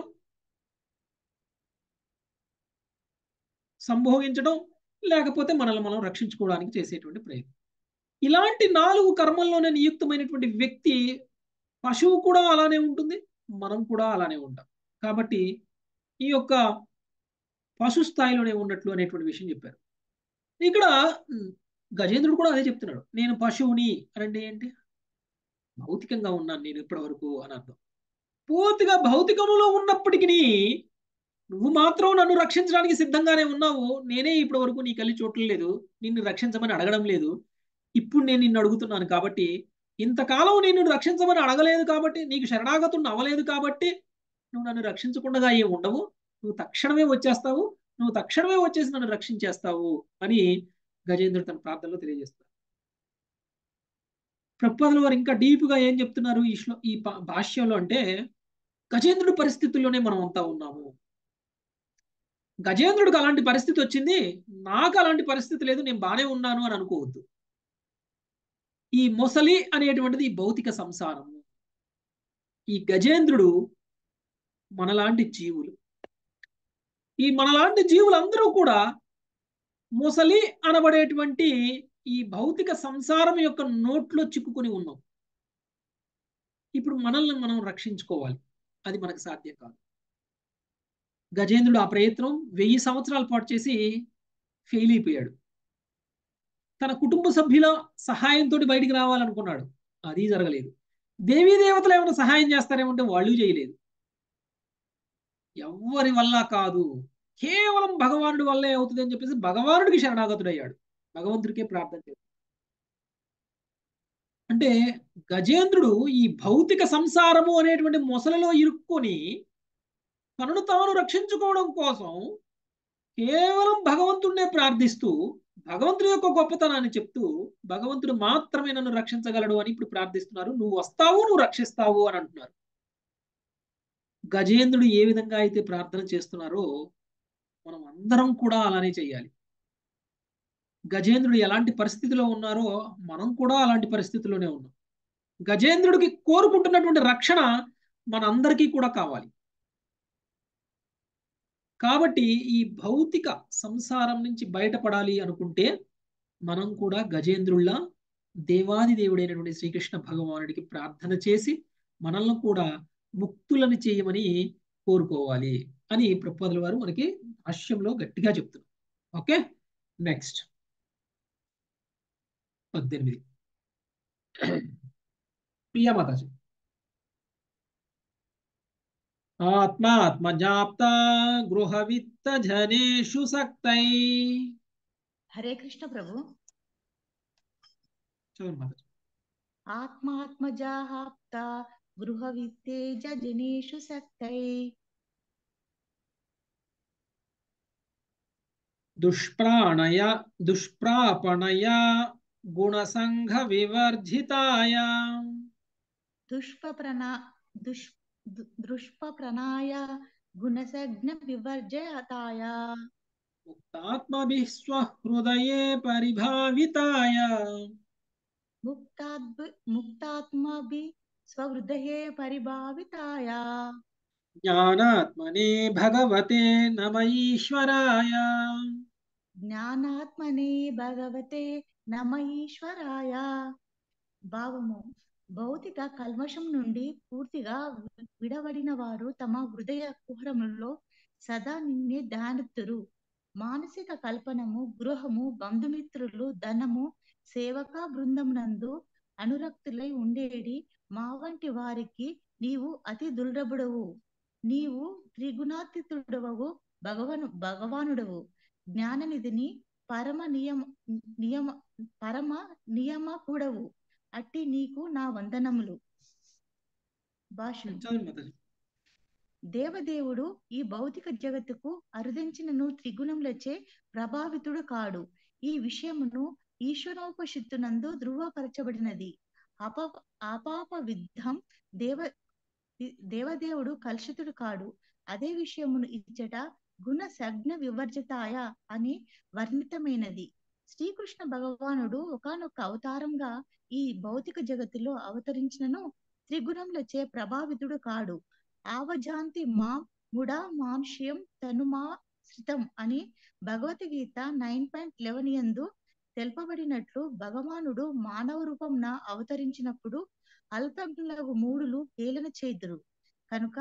సంభోగించడం లేకపోతే మనల్ని మనం రక్షించుకోవడానికి చేసేటువంటి ప్రయత్నం ఇలాంటి నాలుగు కర్మల్లోనే నియుక్తమైనటువంటి వ్యక్తి పశువు కూడా అలానే ఉంటుంది మనం కూడా అలానే ఉంటాం కాబట్టి ఈ యొక్క పశు స్థాయిలోనే ఉన్నట్లు అనేటువంటి విషయం చెప్పారు ఇక్కడ ఉమ్, గజేంద్రుడు కూడా అదే చెప్తున్నాడు నేను పశువుని అని అంటే ఏంటి భౌతికంగా ఉన్నాను నేను ఇప్పటి వరకు అని అర్థం పూర్తిగా భౌతికములో ఉన్నప్పటికీ నువ్వు మాత్రం నన్ను రక్షించడానికి సిద్ధంగానే ఉన్నావు నేనే ఇప్పటి వరకు నీ కళ్ళి చూడలేదు నిన్ను రక్షించమని అడగడం లేదు ఇప్పుడు నేను నిన్ను అడుగుతున్నాను కాబట్టి ఇంతకాలం నేను రక్షించమని అడగలేదు కాబట్టి నీకు శరణాగతుడు అవ్వలేదు కాబట్టి నువ్వు నన్ను రక్షించకుండా ఏం ఉండవు నువ్వు తక్షణమే వచ్చేస్తావు నువ్వు తక్షణమే వచ్చేసి నన్ను రక్షించేస్తావు అని గజేంద్రుడు తన ప్రార్థనలో తెలియజేస్తారు ప్రపదల వారు ఇంకా డీప్ గా ఏం చెప్తున్నారు ఈ శ్లో ఈ భా- భాష్యంలో అంటే గజేంద్రుడి పరిస్థితుల్లోనే మనం అంతా ఉన్నాము గజేంద్రుడికి అలాంటి పరిస్థితి వచ్చింది నాకు అలాంటి పరిస్థితి లేదు నేను బానే ఉన్నాను అని అనుకోవద్దు ఈ మొసలి అనేటువంటిది ఈ భౌతిక సంసారము ఈ గజేంద్రుడు మనలాంటి జీవులు ఈ మనలాంటి జీవులందరూ కూడా మొసలి అనబడేటువంటి ఈ భౌతిక సంసారం యొక్క నోట్లో చిక్కుకొని ఉన్నాం ఇప్పుడు మనల్ని మనం రక్షించుకోవాలి అది మనకు సాధ్యం కాదు గజేంద్రుడు ఆ ప్రయత్నం వెయ్యి సంవత్సరాల పాటు చేసి ఫెయిల్ అయిపోయాడు తన కుటుంబ సభ్యుల సహాయంతో బయటికి రావాలనుకున్నాడు అది జరగలేదు దేవీ దేవతలు ఏమైనా సహాయం చేస్తారేమంటే వాళ్ళు చేయలేదు ఎవ్వరి వల్ల కాదు కేవలం భగవానుడి వల్లే అవుతుంది అని చెప్పేసి భగవానుడికి శరణాగతుడయ్యాడు భగవంతుడికే ప్రార్థన చేశాడు అంటే గజేంద్రుడు ఈ భౌతిక సంసారము అనేటువంటి మొసలలో ఇరుక్కొని తనను తాను రక్షించుకోవడం కోసం కేవలం భగవంతుడినే ప్రార్థిస్తూ భగవంతుడి యొక్క గొప్పతనాన్ని చెప్తూ భగవంతుడు మాత్రమే నన్ను రక్షించగలడు అని ఇప్పుడు ప్రార్థిస్తున్నారు నువ్వు వస్తావు నువ్వు రక్షిస్తావు అని అంటున్నారు గజేంద్రుడు ఏ విధంగా అయితే ప్రార్థన చేస్తున్నారో మనం అందరం కూడా అలానే చేయాలి గజేంద్రుడు ఎలాంటి పరిస్థితిలో ఉన్నారో మనం కూడా అలాంటి పరిస్థితిలోనే ఉన్నాం గజేంద్రుడికి కోరుకుంటున్నటువంటి రక్షణ మనందరికీ కూడా కావాలి కాబట్టి ఈ భౌతిక సంసారం నుంచి బయటపడాలి అనుకుంటే మనం కూడా గజేంద్రుల్లా దేవాది దేవుడైనటువంటి శ్రీకృష్ణ భగవానుడికి ప్రార్థన చేసి మనల్ని కూడా ముక్తులను చేయమని కోరుకోవాలి అని ప్రపోదల వారు మనకి భాష్యంలో గట్టిగా చెప్తున్నారు ఓకే నెక్స్ట్ పద్దెనిమిది ప్రియా మాతాజీ ఆత్మాత్మజాప్త గృహ విత్త జనేషు సక్తై హరే కృష్ణ ప్రభు చదవండి మాతాజీ ఆత్మాత్మజాప్త గృహ విత్తేజ జనేషు సక్తై దుష్ప్రాణయ దుష్ప్రాపణయ గుణసంఘ వివర్జితాయ దుష్పప్రణ దుష్ దు- దృష్పప్రణాయ గుణసజ్ఞ వివర్జయతాయ ముక్తాత్మభిः స్వహృదయే పరిభావితాయ ముక్తాద్భి ముక్తాత్మభి స్వహృదయే పరిభావితాయ జ్ఞానాత్మనే భగవతే నమ ఈశ్వరాయ జ్ఞానాత్మనే భగవతే నమ ఈశ్వరాయ భావము భౌతిక కల్మషం నుండి పూర్తిగా వి- విడవడిన వారు తమ హృదయ కుహరములో సదా నిన్నే ధ్యానితురు మానసిక కల్పనము గృహము బంధుమిత్రులు ధనము సేవక బృందమునందు అనురక్తులై ఉండేడి మా వంటి వారికి నీవు అతి దుర్లభుడవు నీవు త్రిగుణాతీతుడవు భగవను భగవానుడవు జ్ఞాననిధిని పరమ నియమ నియమ పరమ నియమకుడవు అట్టి నీకు నా వందనములు భాషను చదవండి మాతాజీ దేవదేవుడు ఈ భౌతిక జగత్తుకు అరుదించినను త్రిగుణములచే ప్రభావితుడు కాడు ఈ విషయమును ఈశ్వరోపశిత్తునందు ధృవపరచబడినది అప అపాప విద్ధం దేవ ది- దేవదేవుడు కలుషితుడు కాడు అదే విషయమును ఇచ్చట గుణ సజ్ఞ వివర్జితాయ అని వర్ణితమైనది శ్రీకృష్ణ భగవానుడు ఒకానొక అవతారంగా ఈ భౌతిక జగత్తులో అవతరించినను త్రిగుణములచే ప్రభావితుడు కాడు ఆవజాంతి మా ముడా మానుష్యం తనుమా శ్రితం అని భగవద్గీత నైన్ పాయింట్ లెవెన్ యందు తెలుపబడినట్లు భగవానుడు మానవ రూపంన అవతరించినప్పుడు అల్పజ్ఞులకు మూడులు హేళన చేదురు కనుక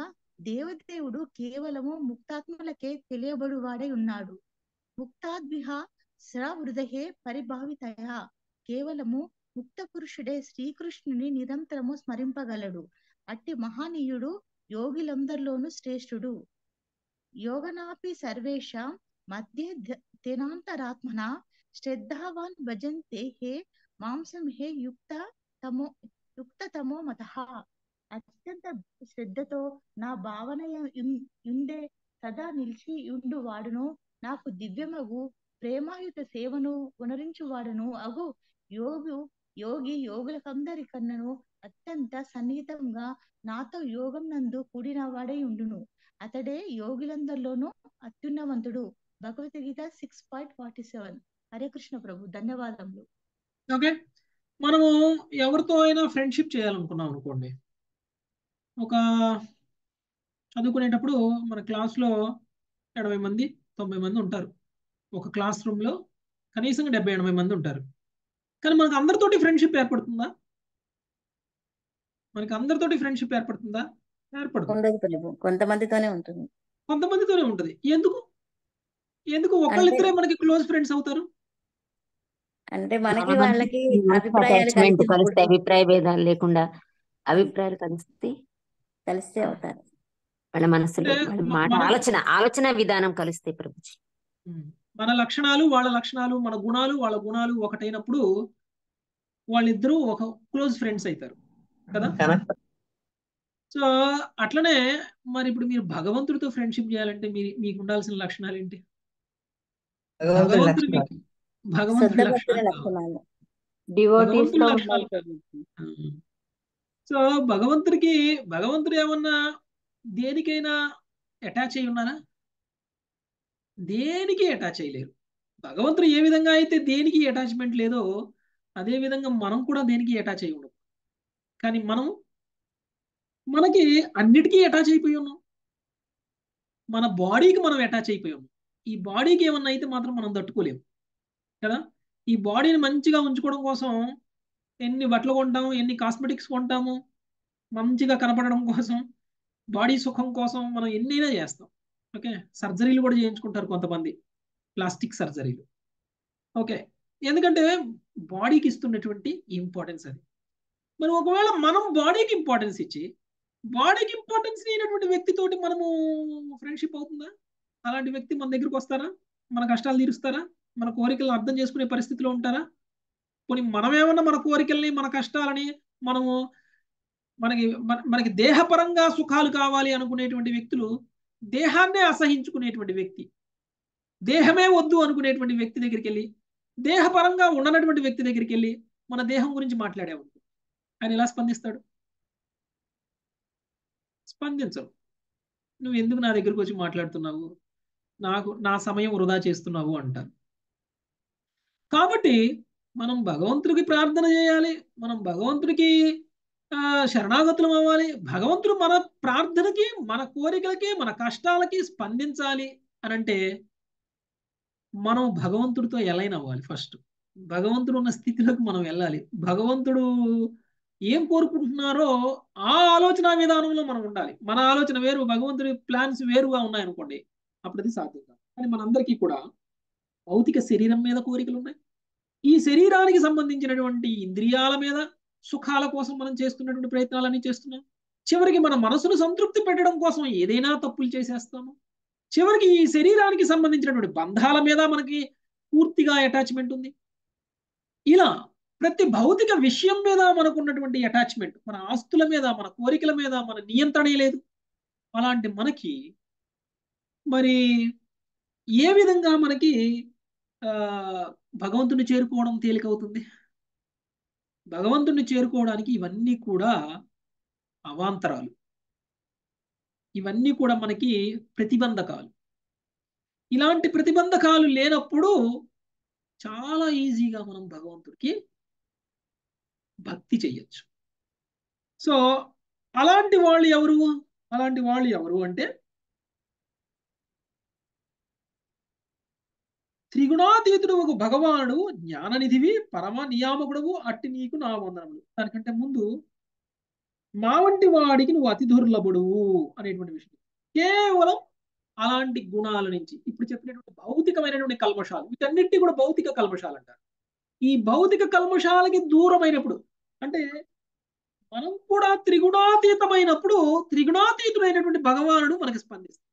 దేవదేవుడు కేవలము ముక్తాత్మలకే తెలియబడువాడై ఉన్నాడు ముక్తాద్విహ సహృదయే పరిభావితయ కేవలము ముక్త పురుషుడే శ్రీకృష్ణుని నిరంతరము స్మరింపగలడు అట్టి మహనీయుడు యోగిలందరిలోనూ శ్రేష్ఠుడు యోగనాపి సర్వేషాం మధ్య దినాంతరాత్మన శ్రద్ధావాన్ భజంతే హే మాంసం హే యుక్త తమో యుక్త తమో మత అత్యంత శ్రద్ధతో నా భావన యుం- యుండే సదా నిలిచి ఉండు వాడును నాకు దివ్యమగు ప్రేమాయుత సేవను ఉనరించువాడును అగు యోగు యోగి యోగులకందరికన్నను అత్యంత సన్నిహితంగా నాతో యోగం నందు కూడిన వాడై ఉండును అతడే యోగులందరిలోనూ అత్యున్నవంతుడు Bhagavad Gita six point forty seven Hare Krishna Prabhu ధన్యవాదములు ఓకే మనము ఎవరితో అయినా ఫ్రెండ్షిప్ చేయాలనుకున్నాం అనుకోండి ఒక చదువుకునేటప్పుడు మన క్లాస్లో ఎనభై మంది తొంభై మంది ఉంటారు ఒక క్లాస్ రూమ్లో కనీసం డెబ్బై ఎనభై మంది ఉంటారు కానీ మనకు అందరితోటి ఫ్రెండ్షిప్ ఏర్పడుతుందా మనకి అందరితోటి ఫ్రెండ్షిప్ ఏర్పడుతుందా ఏర్పడుతుంది ఉండదు ప్రభు కొంతమందితోనే ఉంటుంది కొంతమందితోనే ఉంటుంది ఎందుకు ఎందుకు ఒకళ్ళిద్దరే మనకి క్లోజ్ ఫ్రెండ్స్ అవుతారు అంటే మనకి చాలా మంది వాళ్ళకి మనసులో అభిప్రాయాలు attachment కలిస్తే కలిసినప్పుడు అభిప్రాయ భేదాలు లేకుండా అభిప్రాయాలు కలిస్తే కలిస్తే అవుతారు వాళ్ళ మనసులో అంటే వాళ్ళ మ- మాట మన ఆలోచన ఆలోచన విధానం కలిస్తే ప్రభుజీ ఉమ్. మన లక్షణాలు వాళ్ళ లక్షణాలు మన గుణాలు వాళ్ళ గుణాలు ఒకటైనప్పుడు వాళ్ళిద్దరూ ఒక క్లోజ్ ఫ్రెండ్స్ అవుతారు కదా సో అట్లనే మరి ఇప్పుడు మీరు భగవంతుడితో ఫ్రెండ్షిప్ చేయాలంటే మీరు మీకు ఉండాల్సిన లక్షణాలు ఏంటి భగవంతుడి భగవంతుడు లక్షణాలు మీకు భగవంతుడి శుద్ధ భక్తుల లక్షణాలు కావాలి లక్షణాలు డివోటీస్ భగవంతుడి తో లక్షణాలు కావాలి ఉమ్. సో భగవంతుడికి భగవంతుడు ఏమన్నా దేనికైనా అటాచ్ అయి ఉన్నారా దేనికి అటాచ్ అయ్యలేరు భగవంతుడు ఏ విధంగా అయితే దేనికి అటాచ్మెంట్ లేదో అదే విధంగా మనం కూడా దేనికి అటాచ్ అయి ఉన్నాం కానీ మనం మనకి అన్నిటికీ అటాచ్ అయిపోయి ఉన్నాం మన బాడీకి మనం అటాచ్ అయిపోయి ఉన్నాం ఈ బాడీకి ఏమన్నా అయితే మాత్రం మనం తట్టుకోలేము కదా ఈ బాడీని మంచిగా ఉంచుకోవడం కోసం ఎన్ని బట్టలు కొంటాము ఎన్ని కాస్మెటిక్స్ కొంటాము మంచిగా కనపడడం కోసం బాడీ సుఖం కోసం మనం ఎన్నైనా చేస్తాం ఓకే సర్జరీలు కూడా చేయించుకుంటారు కొంతమంది ప్లాస్టిక్ సర్జరీలు ఓకే ఎందుకంటే బాడీకి ఇస్తున్నటువంటి ఇంపార్టెన్స్ అది మరి ఒకవేళ మనం బాడీకి ఇంపార్టెన్స్ ఇచ్చి బాడీకి ఇంపార్టెన్స్ అయినటువంటి వ్యక్తితోటి మనము ఫ్రెండ్షిప్ అవుతుందా అలాంటి వ్యక్తి మన దగ్గరికి వస్తారా మన కష్టాలు తీరుస్తారా మన కోరికలను అర్థం చేసుకునే పరిస్థితిలో ఉంటారా పోనీ మనమేమన్నా మన కోరికల్ని మన కష్టాలని మనము మనకి మన- మనకి దేహపరంగా సుఖాలు కావాలి అనుకునేటువంటి వ్యక్తులు దేహాన్నే అసహించుకునేటువంటి వ్యక్తి దేహమే వద్దు అనుకునేటువంటి వ్యక్తి దగ్గరికి వెళ్ళి దేహపరంగా ఉండనటువంటి వ్యక్తి దగ్గరికి వెళ్ళి మన దేహం గురించి మాట్లాడేవాడు ఆయన ఎలా స్పందిస్తాడు స్పందించరు నువ్వు ఎందుకు నా దగ్గరకు వచ్చి మాట్లాడుతున్నావు నాకు నా సమయం వృధా చేస్తున్నావు అంటారు కాబట్టి మనం భగవంతుడికి ప్రార్థన చేయాలి మనం భగవంతుడికి ఆ, శరణాగతులం అవ్వాలి భగవంతుడు మన ప్రార్థనకి మన కోరికలకి మన కష్టాలకి స్పందించాలి అని అంటే మనం భగవంతుడితో ఎలైన్ అవ్వాలి ఫస్ట్ భగవంతుడు ఉన్న స్థితిలోకి మనం వెళ్ళాలి భగవంతుడు ఏం కోరుకుంటున్నారో ఆ ఆలోచన విధానంలో మనం ఉండాలి మన ఆలోచన వేరు భగవంతుడి ప్లాన్స్ వేరుగా ఉన్నాయనుకోండి అప్పుడు అది సాధ్యం కాదు కానీ మనందరికీ కూడా భౌతిక శరీరం మీద కోరికలు ఉన్నాయి ఈ శరీరానికి సంబంధించినటువంటి ఇంద్రియాల మీద సుఖాల కోసం మనం చేస్తున్నటువంటి ప్రయత్నాలన్నీ చేస్తున్నాం చివరికి మన మనసును సంతృప్తి పెట్టడం కోసం ఏదైనా తప్పులు చేసేస్తాము చివరికి ఈ శరీరానికి సంబంధించినటువంటి బంధాల మీద మనకి పూర్తిగా అటాచ్మెంట్ ఉంది ఇలా ప్రతి భౌతిక విషయం మీద మనకున్నటువంటి అటాచ్మెంట్ మన ఆస్తుల మీద మన కోరికల మీద మన నియంత్రణ లేదు అలాంటి మనకి మరి ఏ విధంగా మనకి ఆ భగవంతుని చేరుకోవడం తేలికవుతుంది భగవంతుని చేరుకోవడానికి ఇవన్నీ కూడా అవాంతరాలు ఇవన్నీ కూడా మనకి ప్రతిబంధకాలు ఇలాంటి ప్రతిబంధకాలు లేనప్పుడు చాలా ఈజీగా మనం భగవంతుడికి భక్తి చెయ్యొచ్చు సో అలాంటి వాళ్ళు ఎవరు అలాంటి వాళ్ళు ఎవరు అంటే త్రిగుణాతీతుడు ఒక భగవానుడు జ్ఞాననిధివి పరమ నియామకుడవు అట్టి నీకు నా వందనములు దానికంటే ముందు మా వంటి వాడికి నువ్వు అతి దుర్లభుడు అనేటువంటి విషయం కేవలం అలాంటి గుణాల నుంచి ఇప్పుడు చెప్పినటువంటి భౌతికమైనటువంటి కల్మషాలు వీటన్నిటి కూడా భౌతిక కల్మషాలు అంటారు ఈ భౌతిక కల్మషాలకి దూరమైనప్పుడు అంటే మనం కూడా త్రిగుణాతీతమైనప్పుడు త్రిగుణాతీతుడైనటువంటి భగవానుడు మనకి స్పందిస్తాడు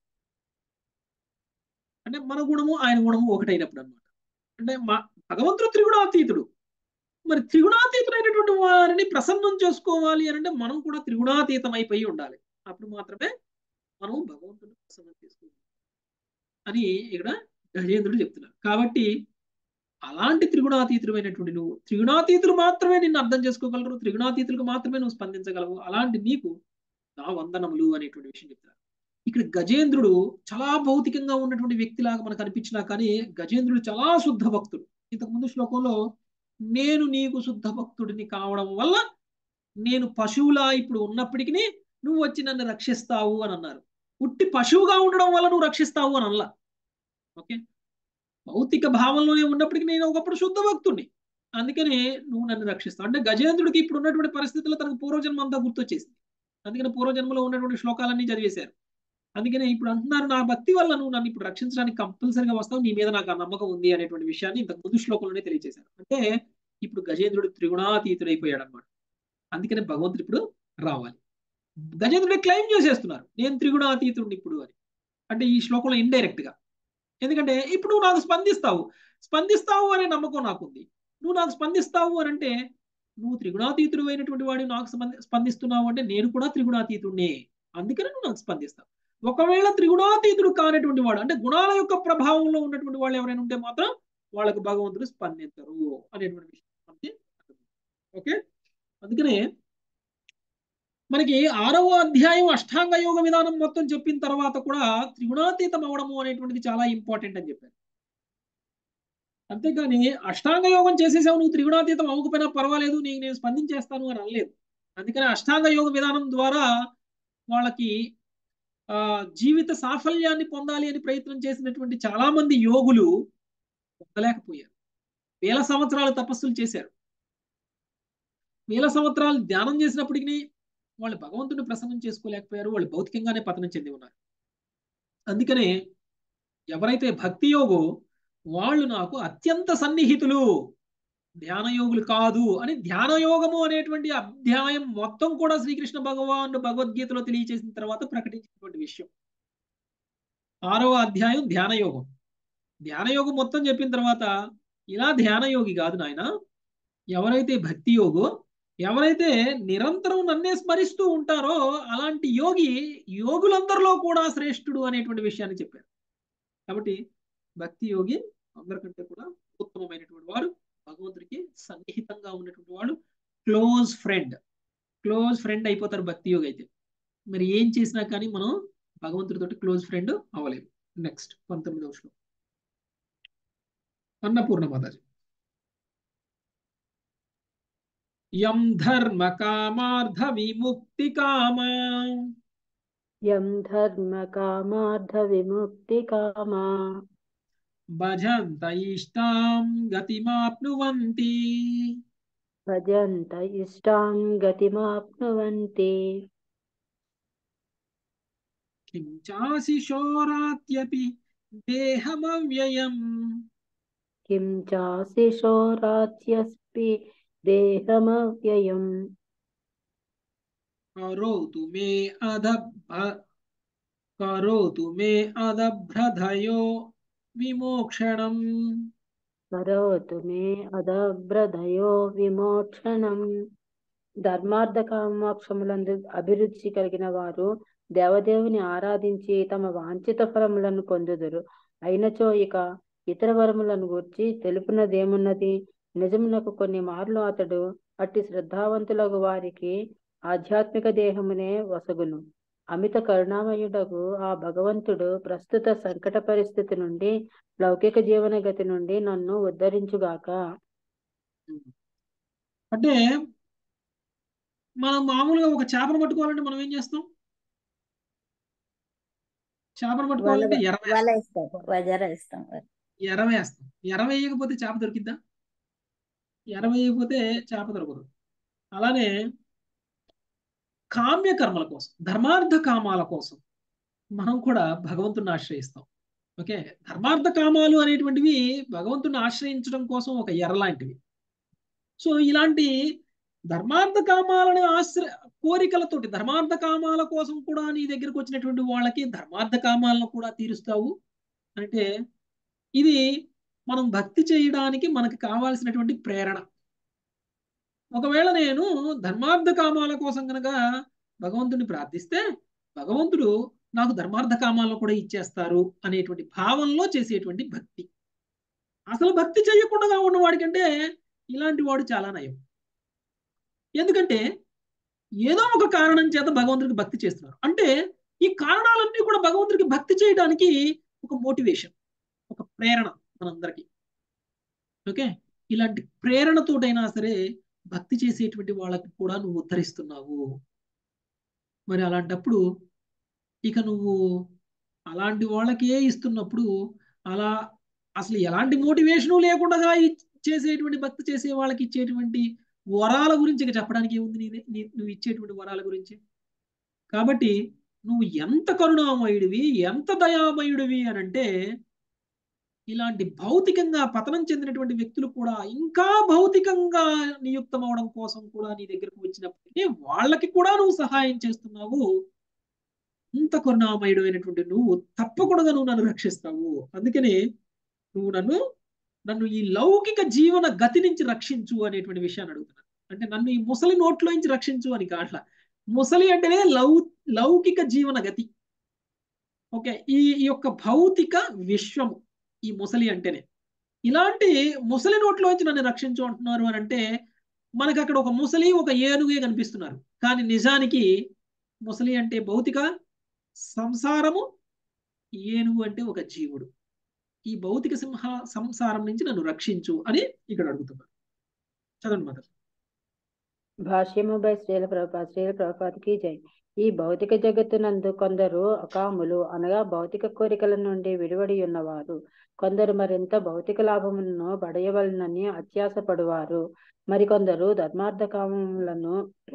అంటే మన గుణము ఆయన గుణము ఒకటైనప్పుడు అనమాట అంటే మా భగవంతుడు త్రిగుణాతీతుడు మరి త్రిగుణాతీతుడైనటువంటి వారిని ప్రసన్నం చేసుకోవాలి అని అంటే మనం కూడా త్రిగుణాతీతం అయిపోయి ఉండాలి అప్పుడు మాత్రమే మనం భగవంతుని ప్రసన్నం చేసుకోవాలి అని ఇక్కడ గజేంద్రుడు చెప్తున్నారు కాబట్టి అలాంటి త్రిగుణాతీతుడమైనటువంటి నువ్వు త్రిగుణాతీతులు మాత్రమే నిన్ను అర్థం చేసుకోగలరు త్రిగుణాతీతులకు మాత్రమే నువ్వు స్పందించగలవు అలాంటి నీకు నా వందనములు అనేటువంటి విషయం చెప్తారు ఇక్కడ గజేంద్రుడు చాలా భౌతికంగా ఉన్నటువంటి వ్యక్తిలాగా మనకు అనిపించినా కానీ గజేంద్రుడు చాలా శుద్ధ భక్తుడు ఇంతకుముందు శ్లోకంలో నేను నీకు శుద్ధ భక్తుడిని కావడం వల్ల నేను పశువులా ఇప్పుడు ఉన్నప్పటికీ నువ్వు వచ్చి నన్ను రక్షిస్తావు అని అన్నారు ఉట్టి పశువుగా ఉండడం వల్ల నువ్వు రక్షిస్తావు అని అనలా ఓకే భౌతిక భావంలోనే ఉన్నప్పటికీ నేను ఒకప్పుడు శుద్ధ భక్తుడిని అందుకని నువ్వు నన్ను రక్షిస్తావు అంటే గజేంద్రుడికి ఇప్పుడు ఉన్నటువంటి పరిస్థితుల్లో తనకు పూర్వజన్మ అంతా గుర్తొచ్చేసింది అందుకని పూర్వజన్మలో ఉన్నటువంటి శ్లోకాలన్నీ చదివేశారు అందుకనే ఇప్పుడు అంటున్నారు నా భక్తి వల్ల నువ్వు నన్ను ఇప్పుడు రక్షించడానికి కంపల్సరిగా వస్తావు నీ మీద నాకు ఆ నమ్మకం ఉంది అనేటువంటి విషయాన్ని ఇంతకు ముందు శ్లోకంలోనే తెలియజేశారు అంటే ఇప్పుడు గజేంద్రుడు త్రిగుణాతీతుడైపోయాడు అనమాట అందుకనే భగవంతుడు ఇప్పుడు రావాలి గజేంద్రుడే క్లెయిమ్ చేసేస్తున్నారు నేను త్రిగుణాతీతుడిని ఇప్పుడు అని అంటే ఈ శ్లోకంలో ఇండైరెక్ట్ గా ఎందుకంటే ఇప్పుడు నువ్వు నాకు స్పందిస్తావు స్పందిస్తావు అనే నమ్మకం నాకుంది నువ్వు నాకు స్పందిస్తావు అని అంటే నువ్వు త్రిగుణాతీతుడు అయినటువంటి వాడు నాకు స్పందిస్తున్నావు అంటే నేను కూడా త్రిగుణాతీతుడినే అందుకని నువ్వు నాకు స్పందిస్తావు ఒకవేళ త్రిగుణాతీతుడు కానటువంటి వాడు అంటే గుణాల యొక్క ప్రభావంలో ఉన్నటువంటి వాళ్ళు ఎవరైనా ఉంటే మాత్రం వాళ్ళకు భగవంతుడు స్పందించరు అనేటువంటి విషయం మనకి ఓకే అందుకనే మనకి ఆరవ అధ్యాయం అష్టాంగ యోగ విధానం మొత్తం చెప్పిన తర్వాత కూడా త్రిగుణాతీతం అవడము అనేటువంటిది చాలా ఇంపార్టెంట్ అని చెప్పారు అంతేకాని అష్టాంగ యోగం చేసేసావు నువ్వు త్రిగుణాతీతం అవ్వకపోయినా పర్వాలేదు నీకు నేను స్పందించేస్తాను అని అనలేదు అందుకని అష్టాంగ యోగ విధానం ద్వారా వాళ్ళకి ఆ జీవిత సాఫల్యాన్ని పొందాలి అని ప్రయత్నం చేసినటువంటి చాలా మంది యోగులు పొందలేకపోయారు వేల సంవత్సరాలు తపస్సులు చేశారు వేల సంవత్సరాలు ధ్యానం చేసినప్పటికీ వాళ్ళు భగవంతుని ప్రసన్నం చేసుకోలేకపోయారు వాళ్ళు భౌతికంగానే పతనం చెంది ఉన్నారు అందుకనే ఎవరైతే భక్తి యోగో వాళ్ళు నాకు అత్యంత సన్నిహితులు ధ్యాన యోగులు కాదు అని ధ్యాన యోగము అనేటువంటి అధ్యాయం మొత్తం కూడా శ్రీకృష్ణ భగవానుడు భగవద్గీతలో తెలియచేసిన తర్వాత ప్రకటించినటువంటి విషయం ఆరవ అధ్యాయం ధ్యాన యోగం ధ్యాన యోగం మొత్తం చెప్పిన తర్వాత ఇలా ధ్యాన యోగి కాదు నాయన ఎవరైతే భక్తి యోగో ఎవరైతే నిరంతరం నన్నే స్మరిస్తూ ఉంటారో అలాంటి యోగి యోగులందరిలో కూడా శ్రేష్ఠుడు అనేటువంటి విషయాన్ని చెప్పారు కాబట్టి భక్తి యోగి అందరికంటే కూడా ఉత్తమమైనటువంటి వాడు భగవంతుడికి సన్నిహితంగా ఉన్నటువంటి వాడు క్లోజ్ ఫ్రెండ్ క్లోజ్ ఫ్రెండ్ అయిపోతారు భక్తి యోగి అయితే మరి ఏం చేసినా కానీ మనం భగవంతుడితో క్లోజ్ ఫ్రెండ్ అవ్వలేము నెక్స్ట్ పంతొమ్మిదవ శ్లోకం అన్నపూర్ణ మాతాజీ యం ధర్మ కామార్థ విముక్తి కామా యం ధర్మ కామార్థ విముక్తి కామా భజంత ఇష్టాం గతిమాప్నువంతి భజంత ఇష్టాం గతిమాప్నువంతి కిం చాసి శోరాత్యపి దేహమవ్యయం కిం చాసి శోరాత్యస్పి దేహమవ్యయం కరోతు మే అధ కరోతు మే అదభ్రధయో విమోక్షణం కరోతు మే అదభ్రదయో విమోక్షణం ధర్మార్థ కామోక్షములందు అభిరుచి కలిగిన వారు దేవదేవుని ఆరాధించి తమ వాంఛిత ఫలములను పొందుదురు అయినచో ఇక ఇతర వరములను గూర్చి తెలుపునదేమున్నది నిజమునకు కొన్ని మార్లు అతడు అట్టి శ్రద్ధావంతులకు వారికి ఆధ్యాత్మిక దేహమునే వసగును అమిత కరుణామయుడకు ఆ భగవంతుడు ప్రస్తుత సంకట పరిస్థితి నుండి లౌకిక జీవన గతి నుండి నన్ను ఉద్ధరించుగాక అంటే మనం మామూలుగా ఒక చేపను పట్టుకోవాలంటే మనం ఏం చేస్తాం చేపను పట్టుకోవాలంటే ఎర వల ఇస్తాం వజర ఇస్తాం ఎర వేస్తాం ఎర వేయకపోతే చేప దొరికిద్దా ఎర వేయకపోతే చేప దొరకదు అలానే కామ్య కర్మల కోసం ధర్మార్థ కామాల కోసం మనం కూడా భగవంతుని ఆశ్రయిస్తాం ఓకే ధర్మార్థ కామాలు అనేటువంటివి భగవంతుని ఆశ్రయించడం కోసం ఒక ఎర లాంటివి సో ఇలాంటి ధర్మార్థ కామాలను ఆశ్ర కోరికలతోటి ధర్మార్థ కామాల కోసం కూడా నీ దగ్గరకు వచ్చినటువంటి వాళ్ళకి ధర్మార్థ కామాలను కూడా తీరుస్తావు అంటే ఇది మనం భక్తి చేయడానికి మనకు కావాల్సినటువంటి ప్రేరణ ఒకవేళ నేను ధర్మార్థ కామాల కోసం కనుక భగవంతుని ప్రార్థిస్తే భగవంతుడు నాకు ధర్మార్థ కామాలను కూడా ఇచ్చేస్తారు అనేటువంటి భావంలో చేసేటువంటి భక్తి అసలు భక్తి చేయకుండా ఉన్నవాడికంటే ఇలాంటి వాడు చాలా నయం ఎందుకంటే ఏదో ఒక కారణం చేత భగవంతుడికి భక్తి చేస్తున్నారు అంటే ఈ కారణాలన్నీ కూడా భగవంతుడికి భక్తి చేయడానికి ఒక మోటివేషన్ ఒక ప్రేరణ మనందరికి ఓకే ఇలాంటి ప్రేరణతోటైనా సరే భక్తి చేసేటువంటి వాళ్ళకి కూడా నువ్వు ఉద్ధరిస్తున్నావు మరి అలాంటప్పుడు ఇక నువ్వు అలాంటి వాళ్ళకే ఇస్తున్నప్పుడు అలా అసలు ఎలాంటి మోటివేషను లేకుండా చేసేటువంటి భక్తి చేసే వాళ్ళకి ఇచ్చేటువంటి వరాల గురించి ఇక చెప్పడానికి ఏముంది నీ నీ నువ్వు ఇచ్చేటువంటి వరాల గురించి కాబట్టి నువ్వు ఎంత కరుణామయుడివి ఎంత దయామయుడివి అని అంటే ఇలాంటి భౌతికంగా పతనం చెందినటువంటి వ్యక్తులు కూడా ఇంకా భౌతికంగా నియుక్తం అవడం కోసం కూడా నీ దగ్గరకు వచ్చినప్పటికీ వాళ్ళకి కూడా నువ్వు సహాయం చేస్తున్నావు ఇంత కరుణామయుడు అయినటువంటి నువ్వు తప్పకుండా నువ్వు నన్ను రక్షిస్తావు అందుకనే నువ్వు నన్ను నన్ను ఈ లౌకిక జీవన గతి నుంచి రక్షించు అనేటువంటి విషయాన్ని అడుగుతున్నాను అంటే నన్ను ఈ ముసలి నోట్లో నుంచి రక్షించు అని కాట్ల ముసలి అంటేనే లౌ లౌకిక జీవన గతి ఓకే ఈ యొక్క భౌతిక విశ్వము ఈ ముసలి అంటేనే ఇలాంటి ముసలి నోట్లోంచి నన్ను రక్షించు అంటున్నారు అని అంటే మనకు అక్కడ ఒక ముసలి ఒక ఏనుగే కనిపిస్తున్నారు కానీ నిజానికి ముసలి అంటే భౌతిక సంసారము ఏనుగు అంటే ఒక జీవుడు ఈ భౌతిక సింహ సంసారం నుంచి నన్ను రక్షించు అని ఇక్కడ అడుగుతున్నారు చదవండి మదర్ భాష్యము బై శ్రీల ప్రభుపాద శ్రీల ప్రభుపాదకి జై ఈ భౌతిక జగత్తునందు కొందరు అకాములు అనగా భౌతిక కోరికల నుండి విడివడి ఉన్నవారు కొందరు మరింత భౌతిక లాభములను పడయవలనని అత్యాసపడువారు మరికొందరు ధర్మార్థ కామములను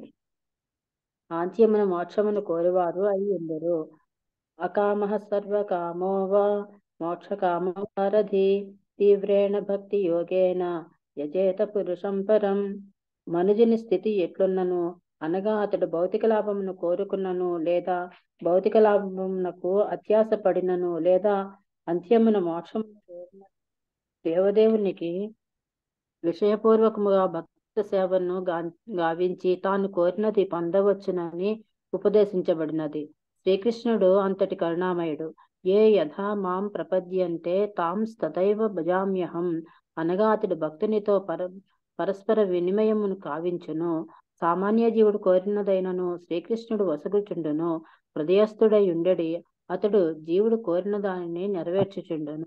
ఆంత్యమున మోక్షమును కోరువారు అయి ఎందరు అకామ సర్వకామో వా మోక్షకామో వారధి తీవ్రేణ భక్తి యోగేన యజేత పురుషం పరం మనుజుని స్థితి ఎట్లున్నను అనగా అతడు భౌతిక లాభమును కోరుకున్నను లేదా భౌతిక లాభమునకు అత్యాస పడినను లేదా అంత్యమున మోక్షము దేవదేవునికి విషయపూర్వకముగా భక్త సేవను గావించి తాను కోరినది పొందవచ్చునని ఉపదేశించబడినది శ్రీకృష్ణుడు అంతటి కరుణామయుడు ఏ యథా మాం ప్రపద్యంతే తాం తదైవ భజామ్యహం అనగా అతడు భక్తునితో పర పరస్పర వినిమయమును కావించును సామాన్య జీవుడు కోరినదైనను శ్రీకృష్ణుడు వసగుచుండును హృదయస్థుడై ఉండడి అతడు జీవుడు కోరిన దానిని నెరవేర్చుచుండును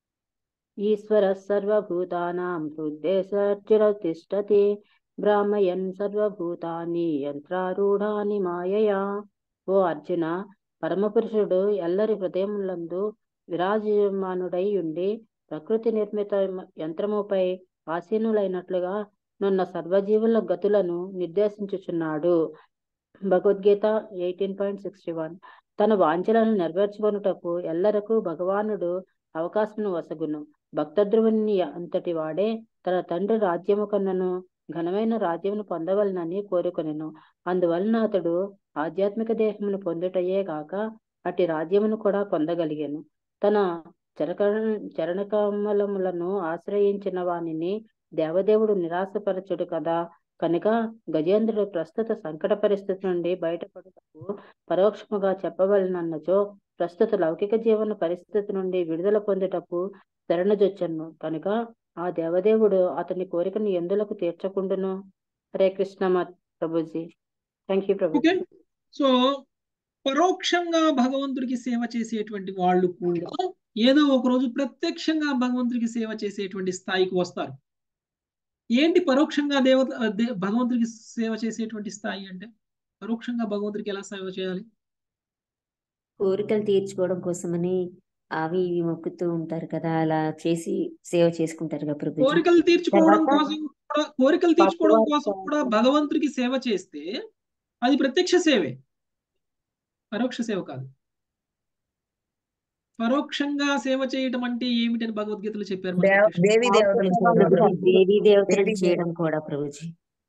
ఈశ్వర సర్వభూతానాం హృద్దేశర్చిర తిష్టతి బ్రాహ్మయన్ సర్వభూతాన్ని యంత్రారూఢాని మాయయా ఓ అర్జున పరమపురుషుడు ఎల్లరి హృదయములందు విరాజమానుడై ఉండి ప్రకృతి నిర్మిత యంత్రముపై ఆసీనులైనట్లుగా నున్న సర్వజీవుల గతులను నిర్దేశించుచున్నాడు Bhagavad Gita eighteen point sixty one తన వాంఛలను నెరవేర్చుకొనుటకు ఎల్లరకు భగవానుడు అవకాశమును వసగును భక్తధ్రువుని అంతటి వాడే తన తండ్రి రాజ్యము కన్నను ఘనమైన రాజ్యమును పొందవలనని కోరుకొనెను అందువలన అతడు ఆధ్యాత్మిక దేహమును పొందుటయే కాక అట్టి రాజ్యమును కూడా పొందగలిగాను తన చరక చరణకమలములను ఆశ్రయించిన వానిని దేవదేవుడు నిరాశపరచుడు కదా కనుక గజేంద్రుడు ప్రస్తుత సంకట పరిస్థితి నుండి బయటపడుటకు పరోక్షముగా చెప్పవలనన్నచో ప్రస్తుత లౌకిక జీవన పరిస్థితి నుండి విడుదల పొందుటకు శరణజొచ్చను కనుక ఆ దేవదేవుడు అతని కోరికను ఎందులకు తీర్చకుండును Hare Krishna Prabhuji thank you Prabhu okay so పరోక్షంగా భగవంతుడికి సేవ చేసేటువంటి వాళ్ళు కూడా ఏదో ఒక రోజు ప్రత్యక్షంగా భగవంతుడికి సేవ చేసేటువంటి స్థాయికి వస్తారు ఏంటి పరోక్షంగా దేవత భగవంతుడికి సేవ చేసేటువంటి స్థాయి అంటే పరోక్షంగా భగవంతుడికి ఎలా సేవ చేయాలి కోరికలు తీర్చుకోవడం కోసమని అవి ఇవి మొక్కుతూ ఉంటారు కదా అలా చేసి సేవ చేసుకుంటారు కదా ప్రభు కోరికలు తీర్చుకోవడం కోసం కూడా కోరికలు తీర్చుకోవడం కోసం కూడా భగవంతుడికి సేవ చేస్తే అది ప్రత్యక్ష సేవే పరోక్ష సేవ కాదు పరోక్షంగా సేవ చేయటం అంటే ఏమిటని భగవద్గీతలో చెప్పారు మనకి దేవ- కృష్ణుడు. దేవి దేవతలు కూడా ప్రభుజీ దేవీ దేవతలను దేవీ చేయడం కూడా ప్రభుజీ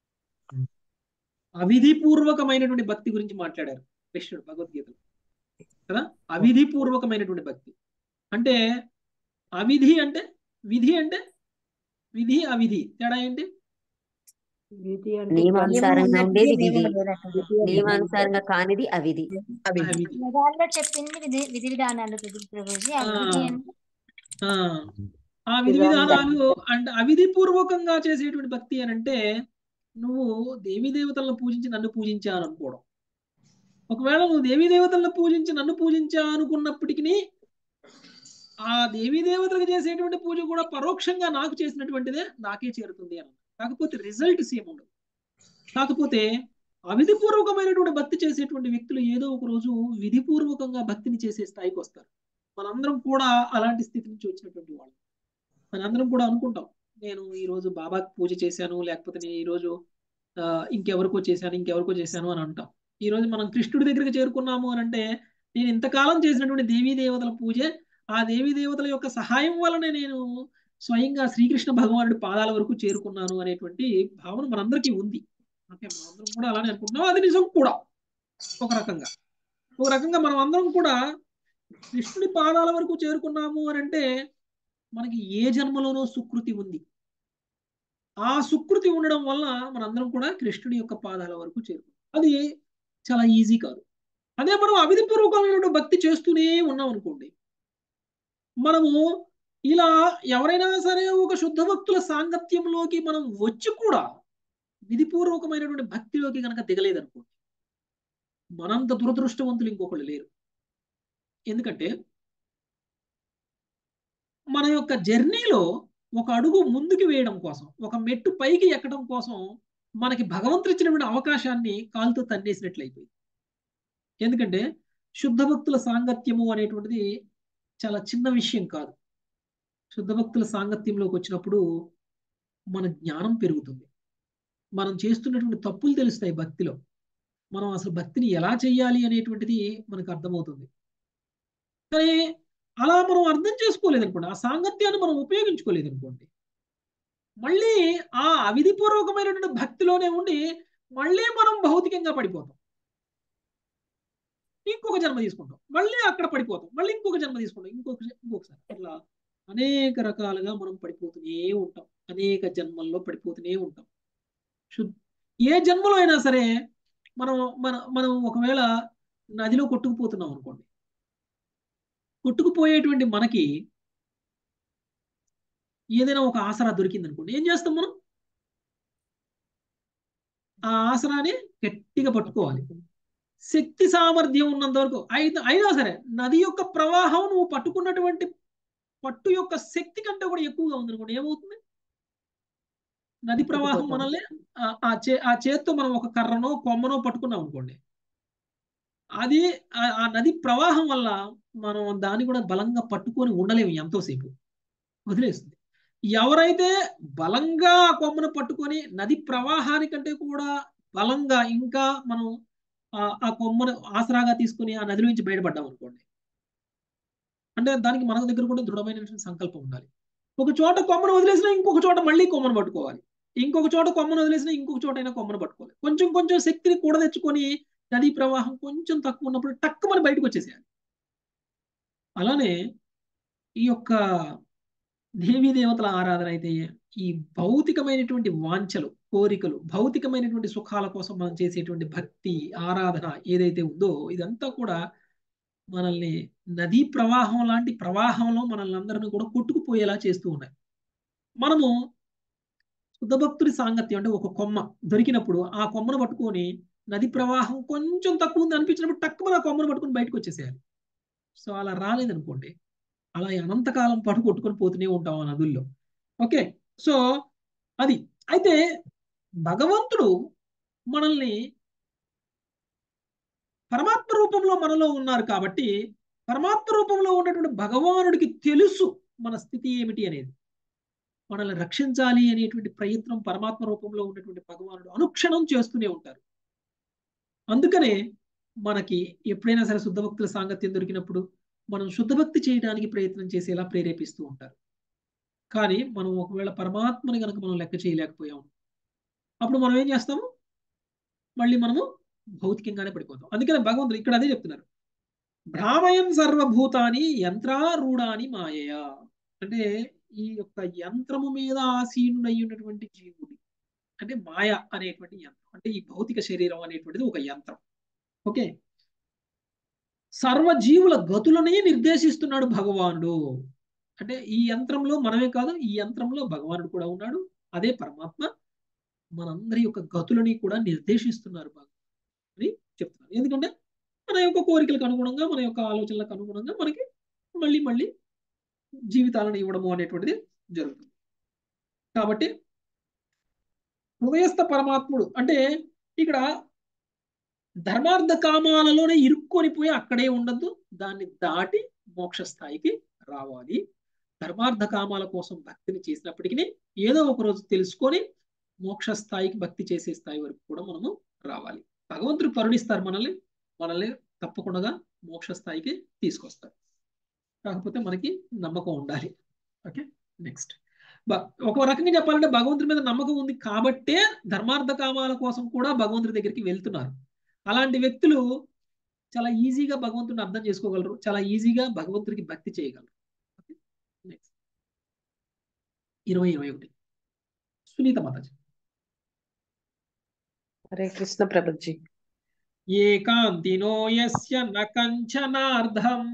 అవిధిపూర్వకమైనటువంటి భక్తి గురించి మాట్లాడారు కృష్ణుడు భగవద్గీతలో కదా అవిధిపూర్వకమైనటువంటి భక్తి అంటే అవిధి అంటే విధి అంటే విధి అవిధి తేడా ఏంటి విధి అంటే నియమానుసారంగా ఉండేది విధి లేనట్టు. నియమానుసారంగా కానిది అవిధి అవిధి అవిధి వేదాల్లో చెప్పింది విధి విధి విధానాలు ప్రభు- ప్రభుజీ ఆ, అవిధి అంటే ఆ, ఆ విధి విధానాలు అంటే అవిధి పూర్వకంగా చేసేటువంటి భక్తి అని అంటే నువ్వు దేవీ దేవతలను పూజించి నన్ను పూజించాను అనుకోవడం ఒకవేళ నువ్వు దేవీ దేవతలను పూజించి నన్ను పూజించా అనుకున్నప్పటికీ ఆ దేవీ దేవతలకు చేసేటువంటి పూజ కూడా పరోక్షంగా నాకు చేసినటువంటిదే నాకే చేరుతుంది అని కాకపోతే రిజల్ట్ సేమ్ ఉండదు కాకపోతే అవిధిపూర్వకమైనటువంటి భక్తి చేసేటువంటి వ్యక్తులు ఏదో ఒక రోజు విధిపూర్వకంగా భక్తిని చేసే స్థాయికి వస్తారు మనందరం కూడా అలాంటి స్థితి నుంచి వచ్చినటువంటి వాళ్ళు మనందరం కూడా అనుకుంటాం నేను ఈ రోజు బాబాకి పూజ చేశాను లేకపోతే నేను ఈ రోజు ఆ, ఇంకెవరికో చేశాను ఇంకెవరికో చేశాను అని అంటాం ఈ రోజు మనం కృష్ణుడి దగ్గరికి చేరుకున్నాము అని అంటే నేను ఇంతకాలం చేసినటువంటి దేవీ దేవతల పూజే ఆ దేవీ దేవతల యొక్క సహాయం వలనే నేను స్వయంగా శ్రీకృష్ణ భగవానుడి పాదాల వరకు చేరుకున్నాను అనేటువంటి భావన మనందరికీ ఉంది ఓకే మనందరం కూడా అలానే అనుకుంటున్నాం అది నిజం కూడా ఒక రకంగా ఒక రకంగా మనం అందరం కూడా కృష్ణుడి పాదాల వరకు చేరుకున్నాము అని అంటే మనకి ఏ జన్మలోనో సుకృతి ఉంది ఆ సుకృతి ఉండడం వల్ల మనందరం కూడా కృష్ణుడి యొక్క పాదాల వరకు చేరుకున్నాం అది చాలా ఈజీ కాదు అదే మనం అవిధిపూర్వకమైన భక్తి చేస్తూనే ఉన్నాం అనుకోండి మనము ఇలా ఎవరైనా సరే ఒక శుద్ధ భక్తుల సాంగత్యంలోకి మనం వచ్చి కూడా విధిపూర్వకమైనటువంటి భక్తిలోకి కనుక దిగలేదనుకోండి మనంత దురదృష్టవంతులు ఇంకొకళ్ళు లేరు ఎందుకంటే మన యొక్క జర్నీలో ఒక అడుగు ముందుకు వేయడం కోసం ఒక మెట్టు పైకి ఎక్కడం కోసం మనకి భగవంతుడు ఇచ్చినటువంటి అవకాశాన్ని కాలుతో తన్నేసినట్లయిపోయింది ఎందుకంటే శుద్ధ భక్తుల సాంగత్యము అనేటువంటిది చాలా చిన్న విషయం కాదు శుద్ధ భక్తుల సాంగత్యంలోకి వచ్చినప్పుడు మన జ్ఞానం పెరుగుతుంది మనం చేస్తున్నటువంటి తప్పులు తెలుస్తాయి భక్తిలో మనం అసలు భక్తిని ఎలా చేయాలి అనేటువంటిది మనకు అర్థమవుతుంది కానీ అలా మనం అర్థం చేసుకోలేదు అనుకోండి ఆ సాంగత్యాన్ని మనం ఉపయోగించుకోలేదు అనుకోండి మళ్ళీ ఆ అవిధిపూర్వకమైనటువంటి భక్తిలోనే ఉండి మళ్ళీ మనం భౌతికంగా పడిపోతాం ఇంకొక జన్మ తీసుకుంటాం మళ్ళీ అక్కడ పడిపోతాం మళ్ళీ ఇంకొక జన్మ తీసుకుంటాం ఇంకొక ఇంకొకసారి ఇట్లా అనేక రకాలుగా మనం పడిపోతూనే ఉంటాం అనేక జన్మల్లో పడిపోతూనే ఉంటాం శుద్ధ ఏ జన్మలో అయినా సరే మనం మన మనం ఒకవేళ నదిలో కొట్టుకుపోతున్నాం అనుకోండి కొట్టుకుపోయేటువంటి మనకి ఏదైనా ఒక ఆసరా దొరికింది అనుకోండి ఏం చేస్తాం మనం ఆ ఆసరాని గట్టిగా పట్టుకోవాలి శక్తి సామర్థ్యం ఉన్నంత వరకు అయినా అయినా సరే నది యొక్క ప్రవాహం నువ్వు పట్టుకున్నటువంటి పట్టు యొక్క శక్తి కంటే కూడా ఎక్కువగా ఉంది అనుకోండి ఏమవుతుంది నది ప్రవాహం మనల్ని ఆ- ఆ చే ఆ చేత్తో మనం ఒక కర్రనో కొమ్మనో పట్టుకున్నాం అనుకోండి అది ఆ ఆ నది ప్రవాహం వల్ల మనం దాన్ని కూడా బలంగా పట్టుకొని ఉండలేము ఎంతోసేపు వదిలేస్తుంది ఎవరైతే బలంగా ఆ కొమ్మను పట్టుకొని నది ప్రవాహానికంటే కూడా బలంగా ఇంకా మనం ఆ ఆ కొమ్మను ఆసరాగా తీసుకొని ఆ నది నుంచి బయటపడ్డాం అనుకోండి అంటే దానికి మన దగ్గర కూడా దృఢమైనటువంటి సంకల్పం ఉండాలి ఒక చోట కొమ్మను వదిలేసినా ఇంకొక చోట మళ్ళీ కొమ్మను పట్టుకోవాలి ఇంకొక చోట కొమ్మను వదిలేసినా ఇంకొక చోట అయినా కొమ్మను పట్టుకోవాలి కొంచెం కొంచెం శక్తిని కూడదెచ్చుకొని నదీ ప్రవాహం కొంచెం తక్కువ ఉన్నప్పుడు టక్కు మన బయటకు వచ్చేసేయాలి అలానే ఈ యొక్క దేవీ దేవతల ఆరాధన అయితే ఈ భౌతికమైనటువంటి వాంఛలు కోరికలు భౌతికమైనటువంటి సుఖాల కోసం మనం చేసేటువంటి భక్తి ఆరాధన ఏదైతే ఉందో ఇదంతా కూడా మనల్ని నదీ ప్రవాహం లాంటి ప్రవాహంలో మనల్ని అందరినీ కూడా కొట్టుకుపోయేలా చేస్తూ ఉన్నాయి మనము శుద్ధ భక్తుడి సాంగత్యం అంటే ఒక కొమ్మ దొరికినప్పుడు ఆ కొమ్మను పట్టుకొని నది ప్రవాహం కొంచెం తక్కువ ఉంది అనిపించినప్పుడు టక్కున ఆ కొమ్మను పట్టుకొని బయటకు వచ్చేసేయాలి సో అలా రాలేదనుకోండి అలా అనంతకాలం పాటు కొట్టుకొని పోతూనే ఉంటాం ఆ నదుల్లో ఓకే సో అది అయితే భగవంతుడు మనల్ని పరమాత్మ రూపంలో మనలో ఉన్నారు కాబట్టి పరమాత్మ రూపంలో ఉన్నటువంటి భగవానుడికి తెలుసు మన స్థితి ఏమిటి అనేది మనల్ని రక్షించాలి అనేటువంటి ప్రయత్నం పరమాత్మ రూపంలో ఉన్నటువంటి భగవానుడు అనుక్షణం చేస్తూనే ఉంటారు అందుకనే మనకి ఎప్పుడైనా సరే శుద్ధ భక్తుల సాంగత్యం దొరికినప్పుడు మనం శుద్ధ భక్తి చేయడానికి ప్రయత్నం చేసేలా ప్రేరేపిస్తూ ఉంటారు కానీ మనం ఒకవేళ పరమాత్మని కనుక మనం లెక్క చేయలేకపోయాం అప్పుడు మనం ఏం చేస్తాము మళ్ళీ మనము భౌతికంగానే పడిపోతాం అందుకని భగవంతుడు ఇక్కడ అదే చెప్తున్నారు భ్రామయం సర్వభూతాని యంత్రారూఢాని మాయయ అంటే ఈ యొక్క యంత్రము మీద ఆసీనుడై ఉన్నటువంటి జీవుడి అంటే మాయ అనేటువంటి యంత్రం అంటే ఈ భౌతిక శరీరం అనేటువంటిది ఒక యంత్రం ఓకే సర్వజీవుల గతులనే నిర్దేశిస్తున్నాడు భగవానుడు అంటే ఈ యంత్రంలో మనమే కాదు ఈ యంత్రంలో భగవానుడు కూడా ఉన్నాడు అదే పరమాత్మ మనందరి యొక్క గతులని కూడా నిర్దేశిస్తున్నారు అని చెప్తున్నారు ఎందుకంటే మన యొక్క కోరికలకు అనుగుణంగా మన యొక్క ఆలోచనలకు అనుగుణంగా మనకి మళ్ళీ మళ్ళీ జీవితాలను ఇవ్వడము అనేటువంటిది జరుగుతుంది కాబట్టి హృదయస్థ పరమాత్ముడు అంటే ఇక్కడ ధర్మార్థ కామాలలోనే ఇరుక్కొని పోయి అక్కడే ఉండద్దు దాన్ని దాటి మోక్ష స్థాయికి రావాలి ధర్మార్థ కామాల కోసం భక్తిని చేసినప్పటికీ ఏదో ఒక రోజు తెలుసుకొని మోక్ష స్థాయికి భక్తి చేసే స్థాయి వరకు కూడా మనము రావాలి భగవంతుడు కరుణిస్తారు మనల్ని మనల్ని తప్పకుండా మోక్ష స్థాయికి తీసుకొస్తారు కాకపోతే మనకి నమ్మకం ఉండాలి ఓకే నెక్స్ట్ ఒక రకంగా చెప్పాలంటే భగవంతుడి మీద నమ్మకం ఉంది కాబట్టే ధర్మార్థ కామాల కోసం కూడా భగవంతుడి దగ్గరికి వెళ్తున్నారు అలాంటి వ్యక్తులు చాలా ఈజీగా భగవంతుడిని అర్థం చేసుకోగలరు చాలా ఈజీగా భగవంతుడికి భక్తి చేయగలరు నెక్స్ట్ ఇరవై ఇరవై ఒకటి సునీత మాతాజీ హరే కృష్ణ ప్రభుజీ ఏకాంతినో యస్య న కంచనార్థం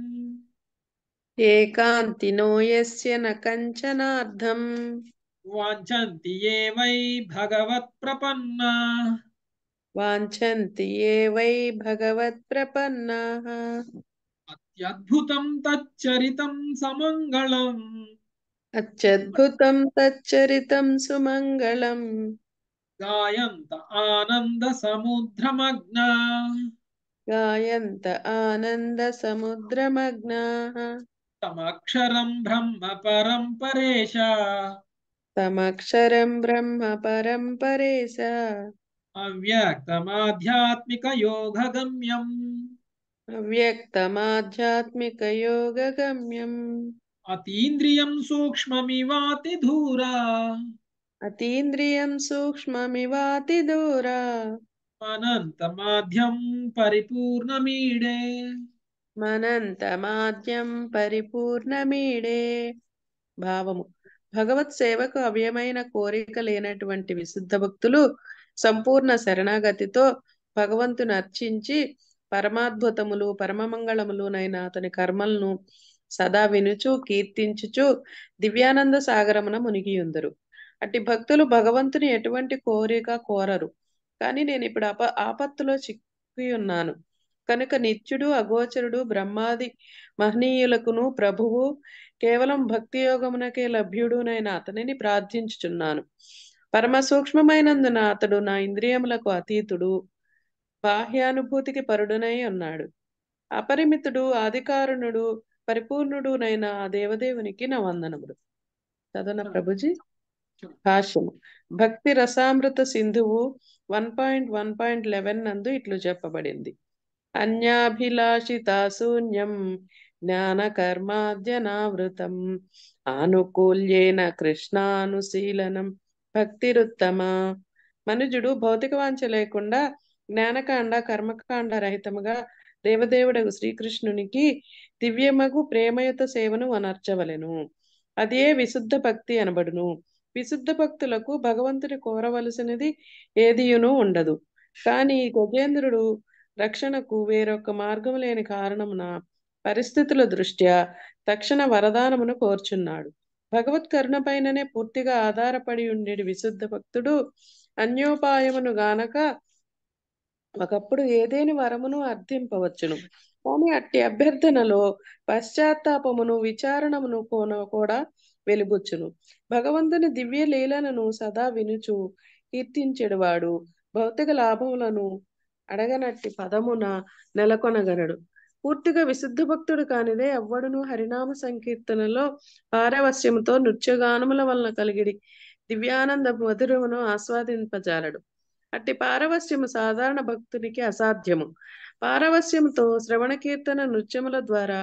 ఏకాంతినో యస్య న కంచనార్థం వాంఛంతి ఏ వై భగవత్ ప్రపన్నా వాంఛంతి ఏ వై భగవత్ ప్రపన్నాః అత్యద్భుతం తచ్చరితం సమంగళం అత్యద్భుతం తచ్చరితం సుమంగళం గాయంత ఆనంద సముద్రమగ్న గాయంత ఆనంద సముద్రమగ్నాః తమక్షరం బ్రహ్మ పరం పరేశ తమక్షరం బ్రహ్మ పరం పరేశ అవ్యక్తమాధ్యాత్మిక యోగ గమ్యం అవ్యక్తమాధ్యాత్మిక యోగ గమ్యం అతీంద్రియం సూక్ష్మమివాతి ధూరా అతీంద్రియం సూక్ష్మమివాతి దూరా అనంతమాధ్యం పరిపూర్ణమీడే మనంతమాద్యం పరిపూర్ణమీడే భావము భగవత్ సేవకు అవ్యమైన కోరిక లేనటువంటి విశుద్ధ భక్తులు సంపూర్ణ శరణాగతితో భగవంతుని అర్చించి పరమాద్భుతములు పరమమంగళములునైన అతని కర్మలను సదా వినుచు కీర్తించుచు దివ్యానంద సాగరమున మునిగియుందరు అట్టి భక్తులు భగవంతుని ఎటువంటి కోరిక కోరరు కానీ నేను ఇప్పుడు ఆప ఆపత్తులో చిక్కి ఉన్నాను కనుక నిత్యుడు అగోచరుడు బ్రహ్మాది మహనీయులకును ప్రభువు కేవలం భక్తి యోగమునకే లభ్యుడునైన అతనిని ప్రార్థించుచున్నాను పరమ సూక్ష్మమైనందున అతడు నా ఇంద్రియములకు అతీతుడు బాహ్యానుభూతికి పరుడునై ఉన్నాడు అపరిమితుడు ఆదికారుణుడు పరిపూర్ణుడునైన ఆ దేవదేవునికి నా వందనములు చదవన ప్రభుజీ భాష్యము Bhakti Rasamrita Sindhu one point one point eleven నందు ఇట్లు చెప్పబడింది అన్యాభిలాషిత శూన్యం జ్ఞాన కర్మాద్యనావృతం ఆనుకూల్యేన కృష్ణానుశీలనం భక్తిరుత్తమ మనుజుడు భౌతిక వాంఛ లేకుండా జ్ఞానకాండ కర్మకాండ రహితముగా దేవదేవుడగు శ్రీకృష్ణునికి దివ్యమగు ప్రేమయుత సేవను అనర్చవలెను అదే విశుద్ధ భక్తి అనబడును విశుద్ధ భక్తులకు భగవంతుని కోరవలసినది ఏదియును ఉండదు కానీ గజేంద్రుడు రక్షణకు వేరొక మార్గం లేని కారణమున పరిస్థితుల దృష్ట్యా తక్షణ వరదానమును కోర్చున్నాడు భగవత్ కరుణపైననే పూర్తిగా ఆధారపడి ఉండేది విశుద్ధ భక్తుడు అన్యోపాయమును గానక ఒకప్పుడు ఏదేని వరమును అర్థింపవచ్చును కానీ అట్టి అభ్యర్థనలో పశ్చాత్తాపమును విచారణమును కోన కూడా వెలుబుచ్చును భగవంతుని దివ్య లీలలను సదా వినుచు కీర్తించెడువాడు భౌతిక లాభములను అడగనట్టి పదమున నెలకొనగలడు పూర్తిగా విశుద్ధ భక్తుడు కానిదే ఎవ్వడును హరినామ సంకీర్తనలో పారవస్యముతో నృత్యగానముల వలన కలిగిడి దివ్యానంద మధురమును ఆస్వాదింపజాలడు అట్టి పారవస్యము సాధారణ భక్తునికి అసాధ్యము పారవస్యముతో శ్రవణ కీర్తన నృత్యముల ద్వారా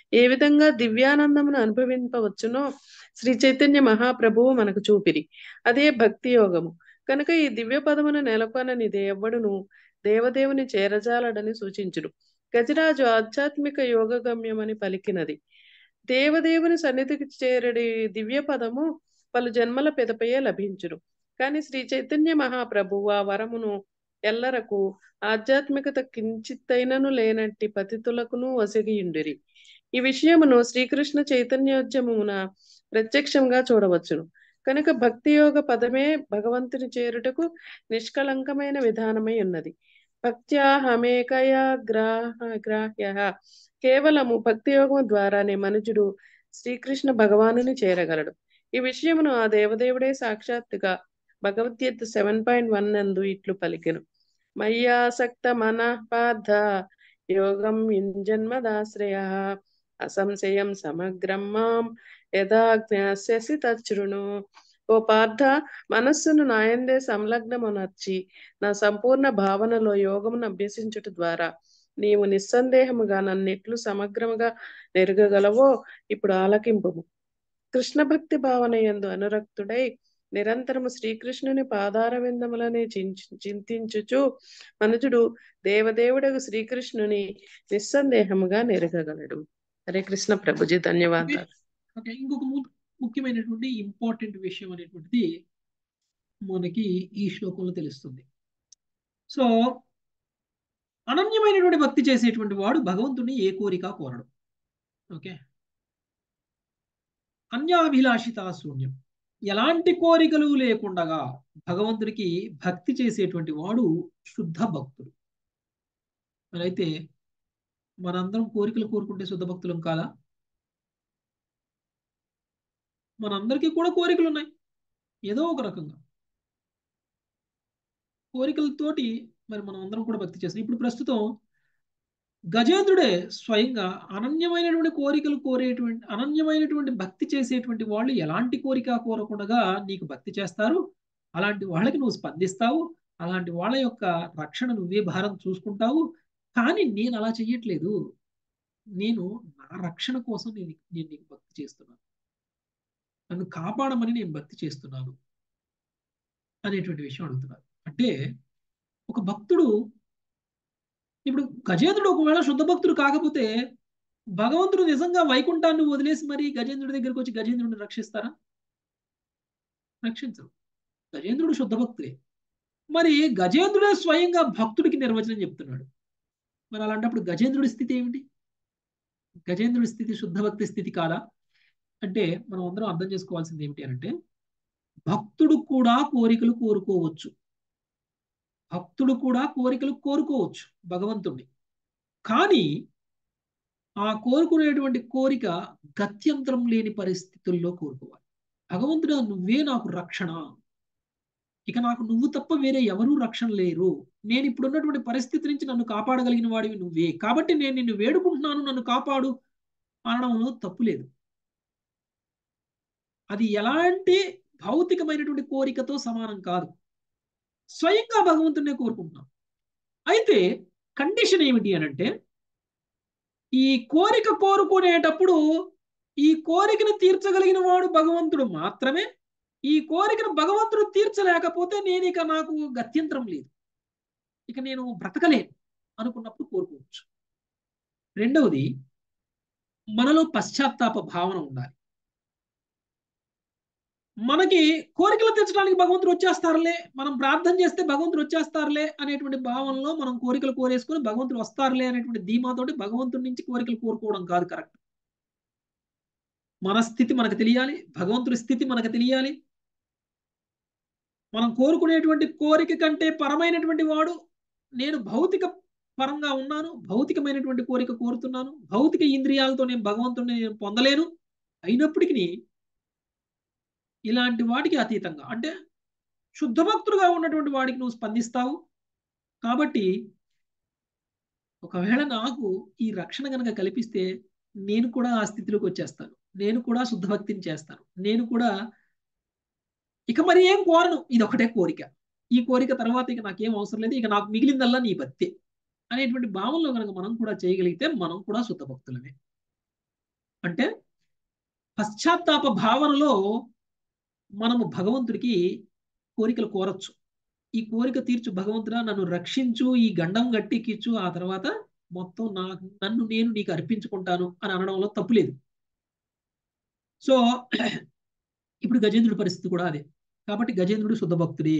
ఏ విధంగా దివ్యానందమును అనుభవింపవచ్చునో శ్రీ చైతన్య మహాప్రభువు మనకు చూపిరి అదే భక్తి యోగము కనుక ఈ దివ్య పదమును నెలకొననిదే ఎవ్వడును దేవదేవుని చేరజాలడని సూచించుడు గజరాజు ఆధ్యాత్మిక యోగ గమ్యమని పలికినది దేవదేవుని సన్నిధికి చేరడి దివ్య పదము పలు జన్మల పెదపయే లభించును కానీ శ్రీ చైతన్య మహాప్రభువు ఆ వరమును ఎల్లరకు ఆధ్యాత్మికత కించిత్తైనను లేనట్టి పతితులకును వసగియుండిరి ఈ విషయమును శ్రీకృష్ణ చైతన్యోద్యమమున ప్రత్యక్షంగా చూడవచ్చును కనుక భక్తి యోగ పదమే భగవంతుని చేరుటకు నిష్కళంకమైన విధానమై ఉన్నది భక్త్యాహమేకయా గ్రాహ గ్రాహ్య కేవలము భక్తి యోగము ద్వారానే మనుజుడు శ్రీకృష్ణ భగవానుని చేరగలడు ఈ విషయమును ఆ దేవదేవుడే సాక్షాత్తుగా భగవద్గీత సెవెన్ పాయింట్ వన్ నందు ఇట్లు పలికెను మయ్యాసక్త మనఃపార్థ యోగం యుంజన్మదాశ్రయ అసంశయం సమగ్రం మాం యథా జ్ఞాస్యసి తచ్చును ఓ పార్థ మనస్సును నాయందే సంలగ్నమునర్చి నా సంపూర్ణ భావనలో యోగమును అభ్యసించుట ద్వారా నీవు నిస్సందేహముగా నన్నెట్లు సమగ్రముగా నెరగగలవో ఇప్పుడు ఆలకింపుము కృష్ణ భక్తి భావన యందు అనురక్తుడై నిరంతరము శ్రీకృష్ణుని పాదార విందములనే చింతించుచు మనుజుడు దేవదేవుడకు శ్రీకృష్ణుని నిస్సందేహముగా నెరగగలడు హరే కృష్ణ ప్రభుజీ ధన్యవాదాలు ఓకే ఇంకొక ము- ముఖ్యమైనటువంటి ఇంపార్టెంట్ విషయం అనేటువంటిది మనకి ఈ శ్లోకంలో తెలుస్తుంది సో అనన్యమైనటువంటి భక్తి చేసేటువంటి వాడు భగవంతుని ఏ కోరిక కోరడు ఓకే అన్యాభిలాషిత శూన్యం ఎలాంటి కోరికలు లేకుండగా భగవంతుడికి భక్తి చేసేటువంటి వాడు శుద్ధ భక్తుడు మరి అయితే మనందరం కోరికలు కోరుకుంటే శుద్ధ భక్తులం కాదా మనందరికీ కూడా కోరికలు ఉన్నాయి ఏదో ఒక రకంగా కోరికలతోటి మరి మనం అందరం కూడా భక్తి చేస్తాం ఇప్పుడు ప్రస్తుతం గజేంద్రుడే స్వయంగా అనన్యమైనటువంటి కోరికలు కోరేటువంటి అనన్యమైనటువంటి భక్తి చేసేటువంటి వాళ్ళు ఎలాంటి కోరిక కోరకుండా నీకు భక్తి చేస్తారు అలాంటి వాళ్ళకి నువ్వు స్పందిస్తావు అలాంటి వాళ్ళ యొక్క రక్షణ నువ్వే భారం చూసుకుంటావు కానీ నేను అలా చెయ్యట్లేదు నేను నా రక్షణ కోసం నేను నేను నీకు భక్తి చేస్తున్నాను నన్ను కాపాడమని నేను భక్తి చేస్తున్నాను అనేటువంటి విషయం అడుగుతున్నారు అంటే ఒక భక్తుడు ఇప్పుడు గజేంద్రుడు ఒకవేళ శుద్ధ భక్తుడు కాకపోతే భగవంతుడు నిజంగా వైకుంఠాన్ని వదిలేసి మరి గజేంద్రుడి దగ్గరికి వచ్చి గజేంద్రుడిని రక్షిస్తారా రక్షించరు గజేంద్రుడు శుద్ధ భక్తుడే మరి గజేంద్రుడే స్వయంగా భక్తుడికి నిర్వచనం చెప్తున్నాడు మరి అలాంటప్పుడు గజేంద్రుడి స్థితి ఏమిటి గజేంద్రుడి స్థితి శుద్ధ భక్తి స్థితి కాదా అంటే మనం అందరం అర్థం చేసుకోవాల్సింది ఏమిటి అంటే భక్తుడు కూడా కోరికలు కోరుకోవచ్చు భక్తుడు కూడా కోరికలు కోరుకోవచ్చు భగవంతుణ్ణి కానీ ఆ కోరుకునేటువంటి కోరిక గత్యంతరం లేని పరిస్థితుల్లో కోరుకోవాలి భగవంతుడా నువ్వే నాకు రక్షణ ఇక నాకు నువ్వు తప్ప వేరే ఎవరూ రక్షణ లేరు నేను ఇప్పుడున్నటువంటి పరిస్థితి నుంచి నన్ను కాపాడగలిగిన వాడివి నువ్వే కాబట్టి నేను నిన్ను వేడుకుంటున్నాను నన్ను కాపాడు అనడంలో తప్పు లేదు అది ఎలాంటి భౌతికమైనటువంటి కోరికతో సమానం కాదు స్వయంగా భగవంతుడినే కోరుకుంటున్నాం అయితే కండిషన్ ఏమిటి అని అంటే ఈ కోరిక కోరుకునేటప్పుడు ఈ కోరికను తీర్చగలిగిన వాడు భగవంతుడు మాత్రమే ఈ కోరికను భగవంతుడు తీర్చలేకపోతే నేను ఇక నాకు గత్యంతరం లేదు ఇక నేను బ్రతకలేను అనుకున్నప్పుడు కోరుకోవచ్చు రెండవది మనలో పశ్చాత్తాప భావన ఉండాలి మనకి కోరికలు తెచ్చడానికి భగవంతుడు వచ్చేస్తారులే మనం ప్రార్థన చేస్తే భగవంతుడు వచ్చేస్తారులే అనేటువంటి భావనలో మనం కోరికలు కోరేసుకుని భగవంతుడు వస్తారులే అనేటువంటి ధీమాతోటి భగవంతుడి నుంచి కోరికలు కోరుకోవడం కాదు కరెక్ట్ మన స్థితి మనకు తెలియాలి భగవంతుడి స్థితి మనకు తెలియాలి మనం కోరుకునేటువంటి కోరిక కంటే పరమైనటువంటి వాడు నేను భౌతిక పరంగా ఉన్నాను భౌతికమైనటువంటి కోరిక కోరుతున్నాను భౌతిక ఇంద్రియాలతో నేను భగవంతుడిని నేను పొందలేను అయినప్పటికీ ఇలాంటి వాటికి అతీతంగా అంటే శుద్ధ భక్తుడుగా ఉన్నటువంటి వాడికి నువ్వు స్పందిస్తావు కాబట్టి ఒకవేళ నాకు ఈ రక్షణ కనుక కల్పిస్తే నేను కూడా ఆ స్థితిలోకి వచ్చేస్తాను నేను కూడా శుద్ధ భక్తిని చేస్తాను నేను కూడా ఇక మరి ఏం కోరను ఇది ఒకటే కోరిక ఈ కోరిక తర్వాత ఇక నాకేం అవసరం లేదు ఇక నాకు మిగిలిందల్లా నీ భక్తే అనేటువంటి భావంలో కనుక మనం కూడా చేయగలిగితే మనం కూడా శుద్ధ భక్తులమే అంటే పశ్చాత్తాప భావనలో మనము భగవంతుడికి కోరికలు కోరచ్చు ఈ కోరిక తీర్చు భగవంతుడా నన్ను రక్షించు ఈ గండం గట్టెక్కించు ఆ తర్వాత మొత్తం నా నన్ను నేను నీకు అర్పించుకుంటాను అని అనడంలో తప్పులేదు సో ఇప్పుడు గజేంద్రుడి పరిస్థితి కూడా అదే కాబట్టి గజేంద్రుడు శుద్ధ భక్తుడే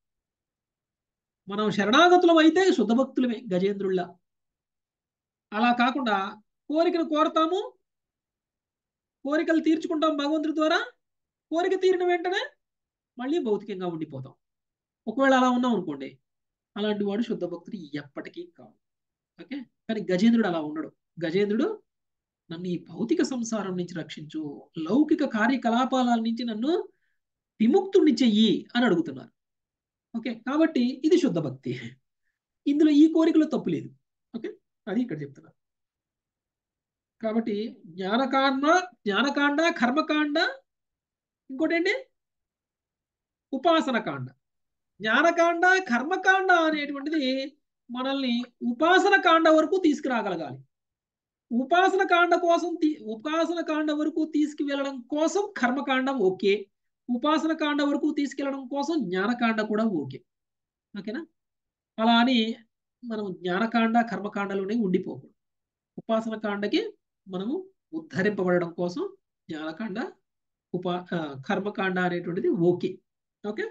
మనం శరణాగతులం అయితే శుద్ధ భక్తులమే గజేంద్రుళ్ళ అలా కాకుండా కోరికను కోరతాము కోరికలు తీర్చుకుంటాం భగవంతుడి ద్వారా కోరిక తీరిన వెంటనే మళ్ళీ భౌతికంగా ఉండిపోతాం ఒకవేళ అలా ఉన్నాం అనుకోండి అలాంటి వాడు శుద్ధ భక్తుడు ఎప్పటికీ కాదు ఓకే కానీ గజేంద్రుడు అలా ఉండడు గజేంద్రుడు నన్ను ఈ భౌతిక సంసారం నుంచి రక్షించు లౌకిక కార్యకలాపాల నుంచి నన్ను విముక్తుడిని చెయ్యి అని అడుగుతున్నారు ఓకే కాబట్టి ఇది శుద్ధ భక్తి ఇందులో ఈ కోరికలో తప్పు లేదు ఓకే అది ఇక్కడ చెప్తున్నారు కాబట్టి జ్ఞానకాండ జ్ఞానకాండ కర్మకాండ ఇంకోటి ఏంటి ఉపాసన కాండ జ్ఞానకాండ కర్మకాండ అనేటువంటిది మనల్ని ఉపాసన కాండ వరకు తీసుకురాగలగాలి ఉపాసన కాండ కోసం ఉపాసన కాండ వరకు తీసుకువెళ్ళడం కోసం కర్మకాండ ఓకే ఉపాసన కాండ వరకు తీసుకెళ్లడం కోసం జ్ఞానకాండ కూడా ఓకే ఓకేనా అలా అని మనం జ్ఞానకాండ కర్మకాండలోనే ఉండిపోకూడదు ఉపాసన కాండకి మనము ఉద్ధరింపబడడం కోసం జ్ఞానకాండ ఉపా కర్మకాండ అనేటువంటిది ఓకే ఓకే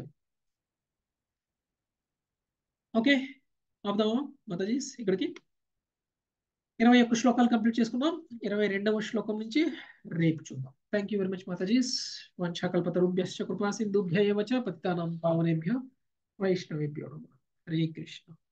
ఓకే ఆపుదామా మాతాజీస్ ఇక్కడికి ఇరవై ఒక్క శ్లోకాలు కంప్లీట్ చేసుకుందాం ఇరవై రెండవ శ్లోకం నుంచి రేపు చూద్దాం థ్యాంక్ యూ వెరీ మచ్ మాతాజీస్ వంశాకల్పతరుభ్యశ్చ కృపా సింధుభ్య ఏవ చ పతితానాం పావనేభ్య వైష్ణవేభ్యో నమః హరే కృష్ణ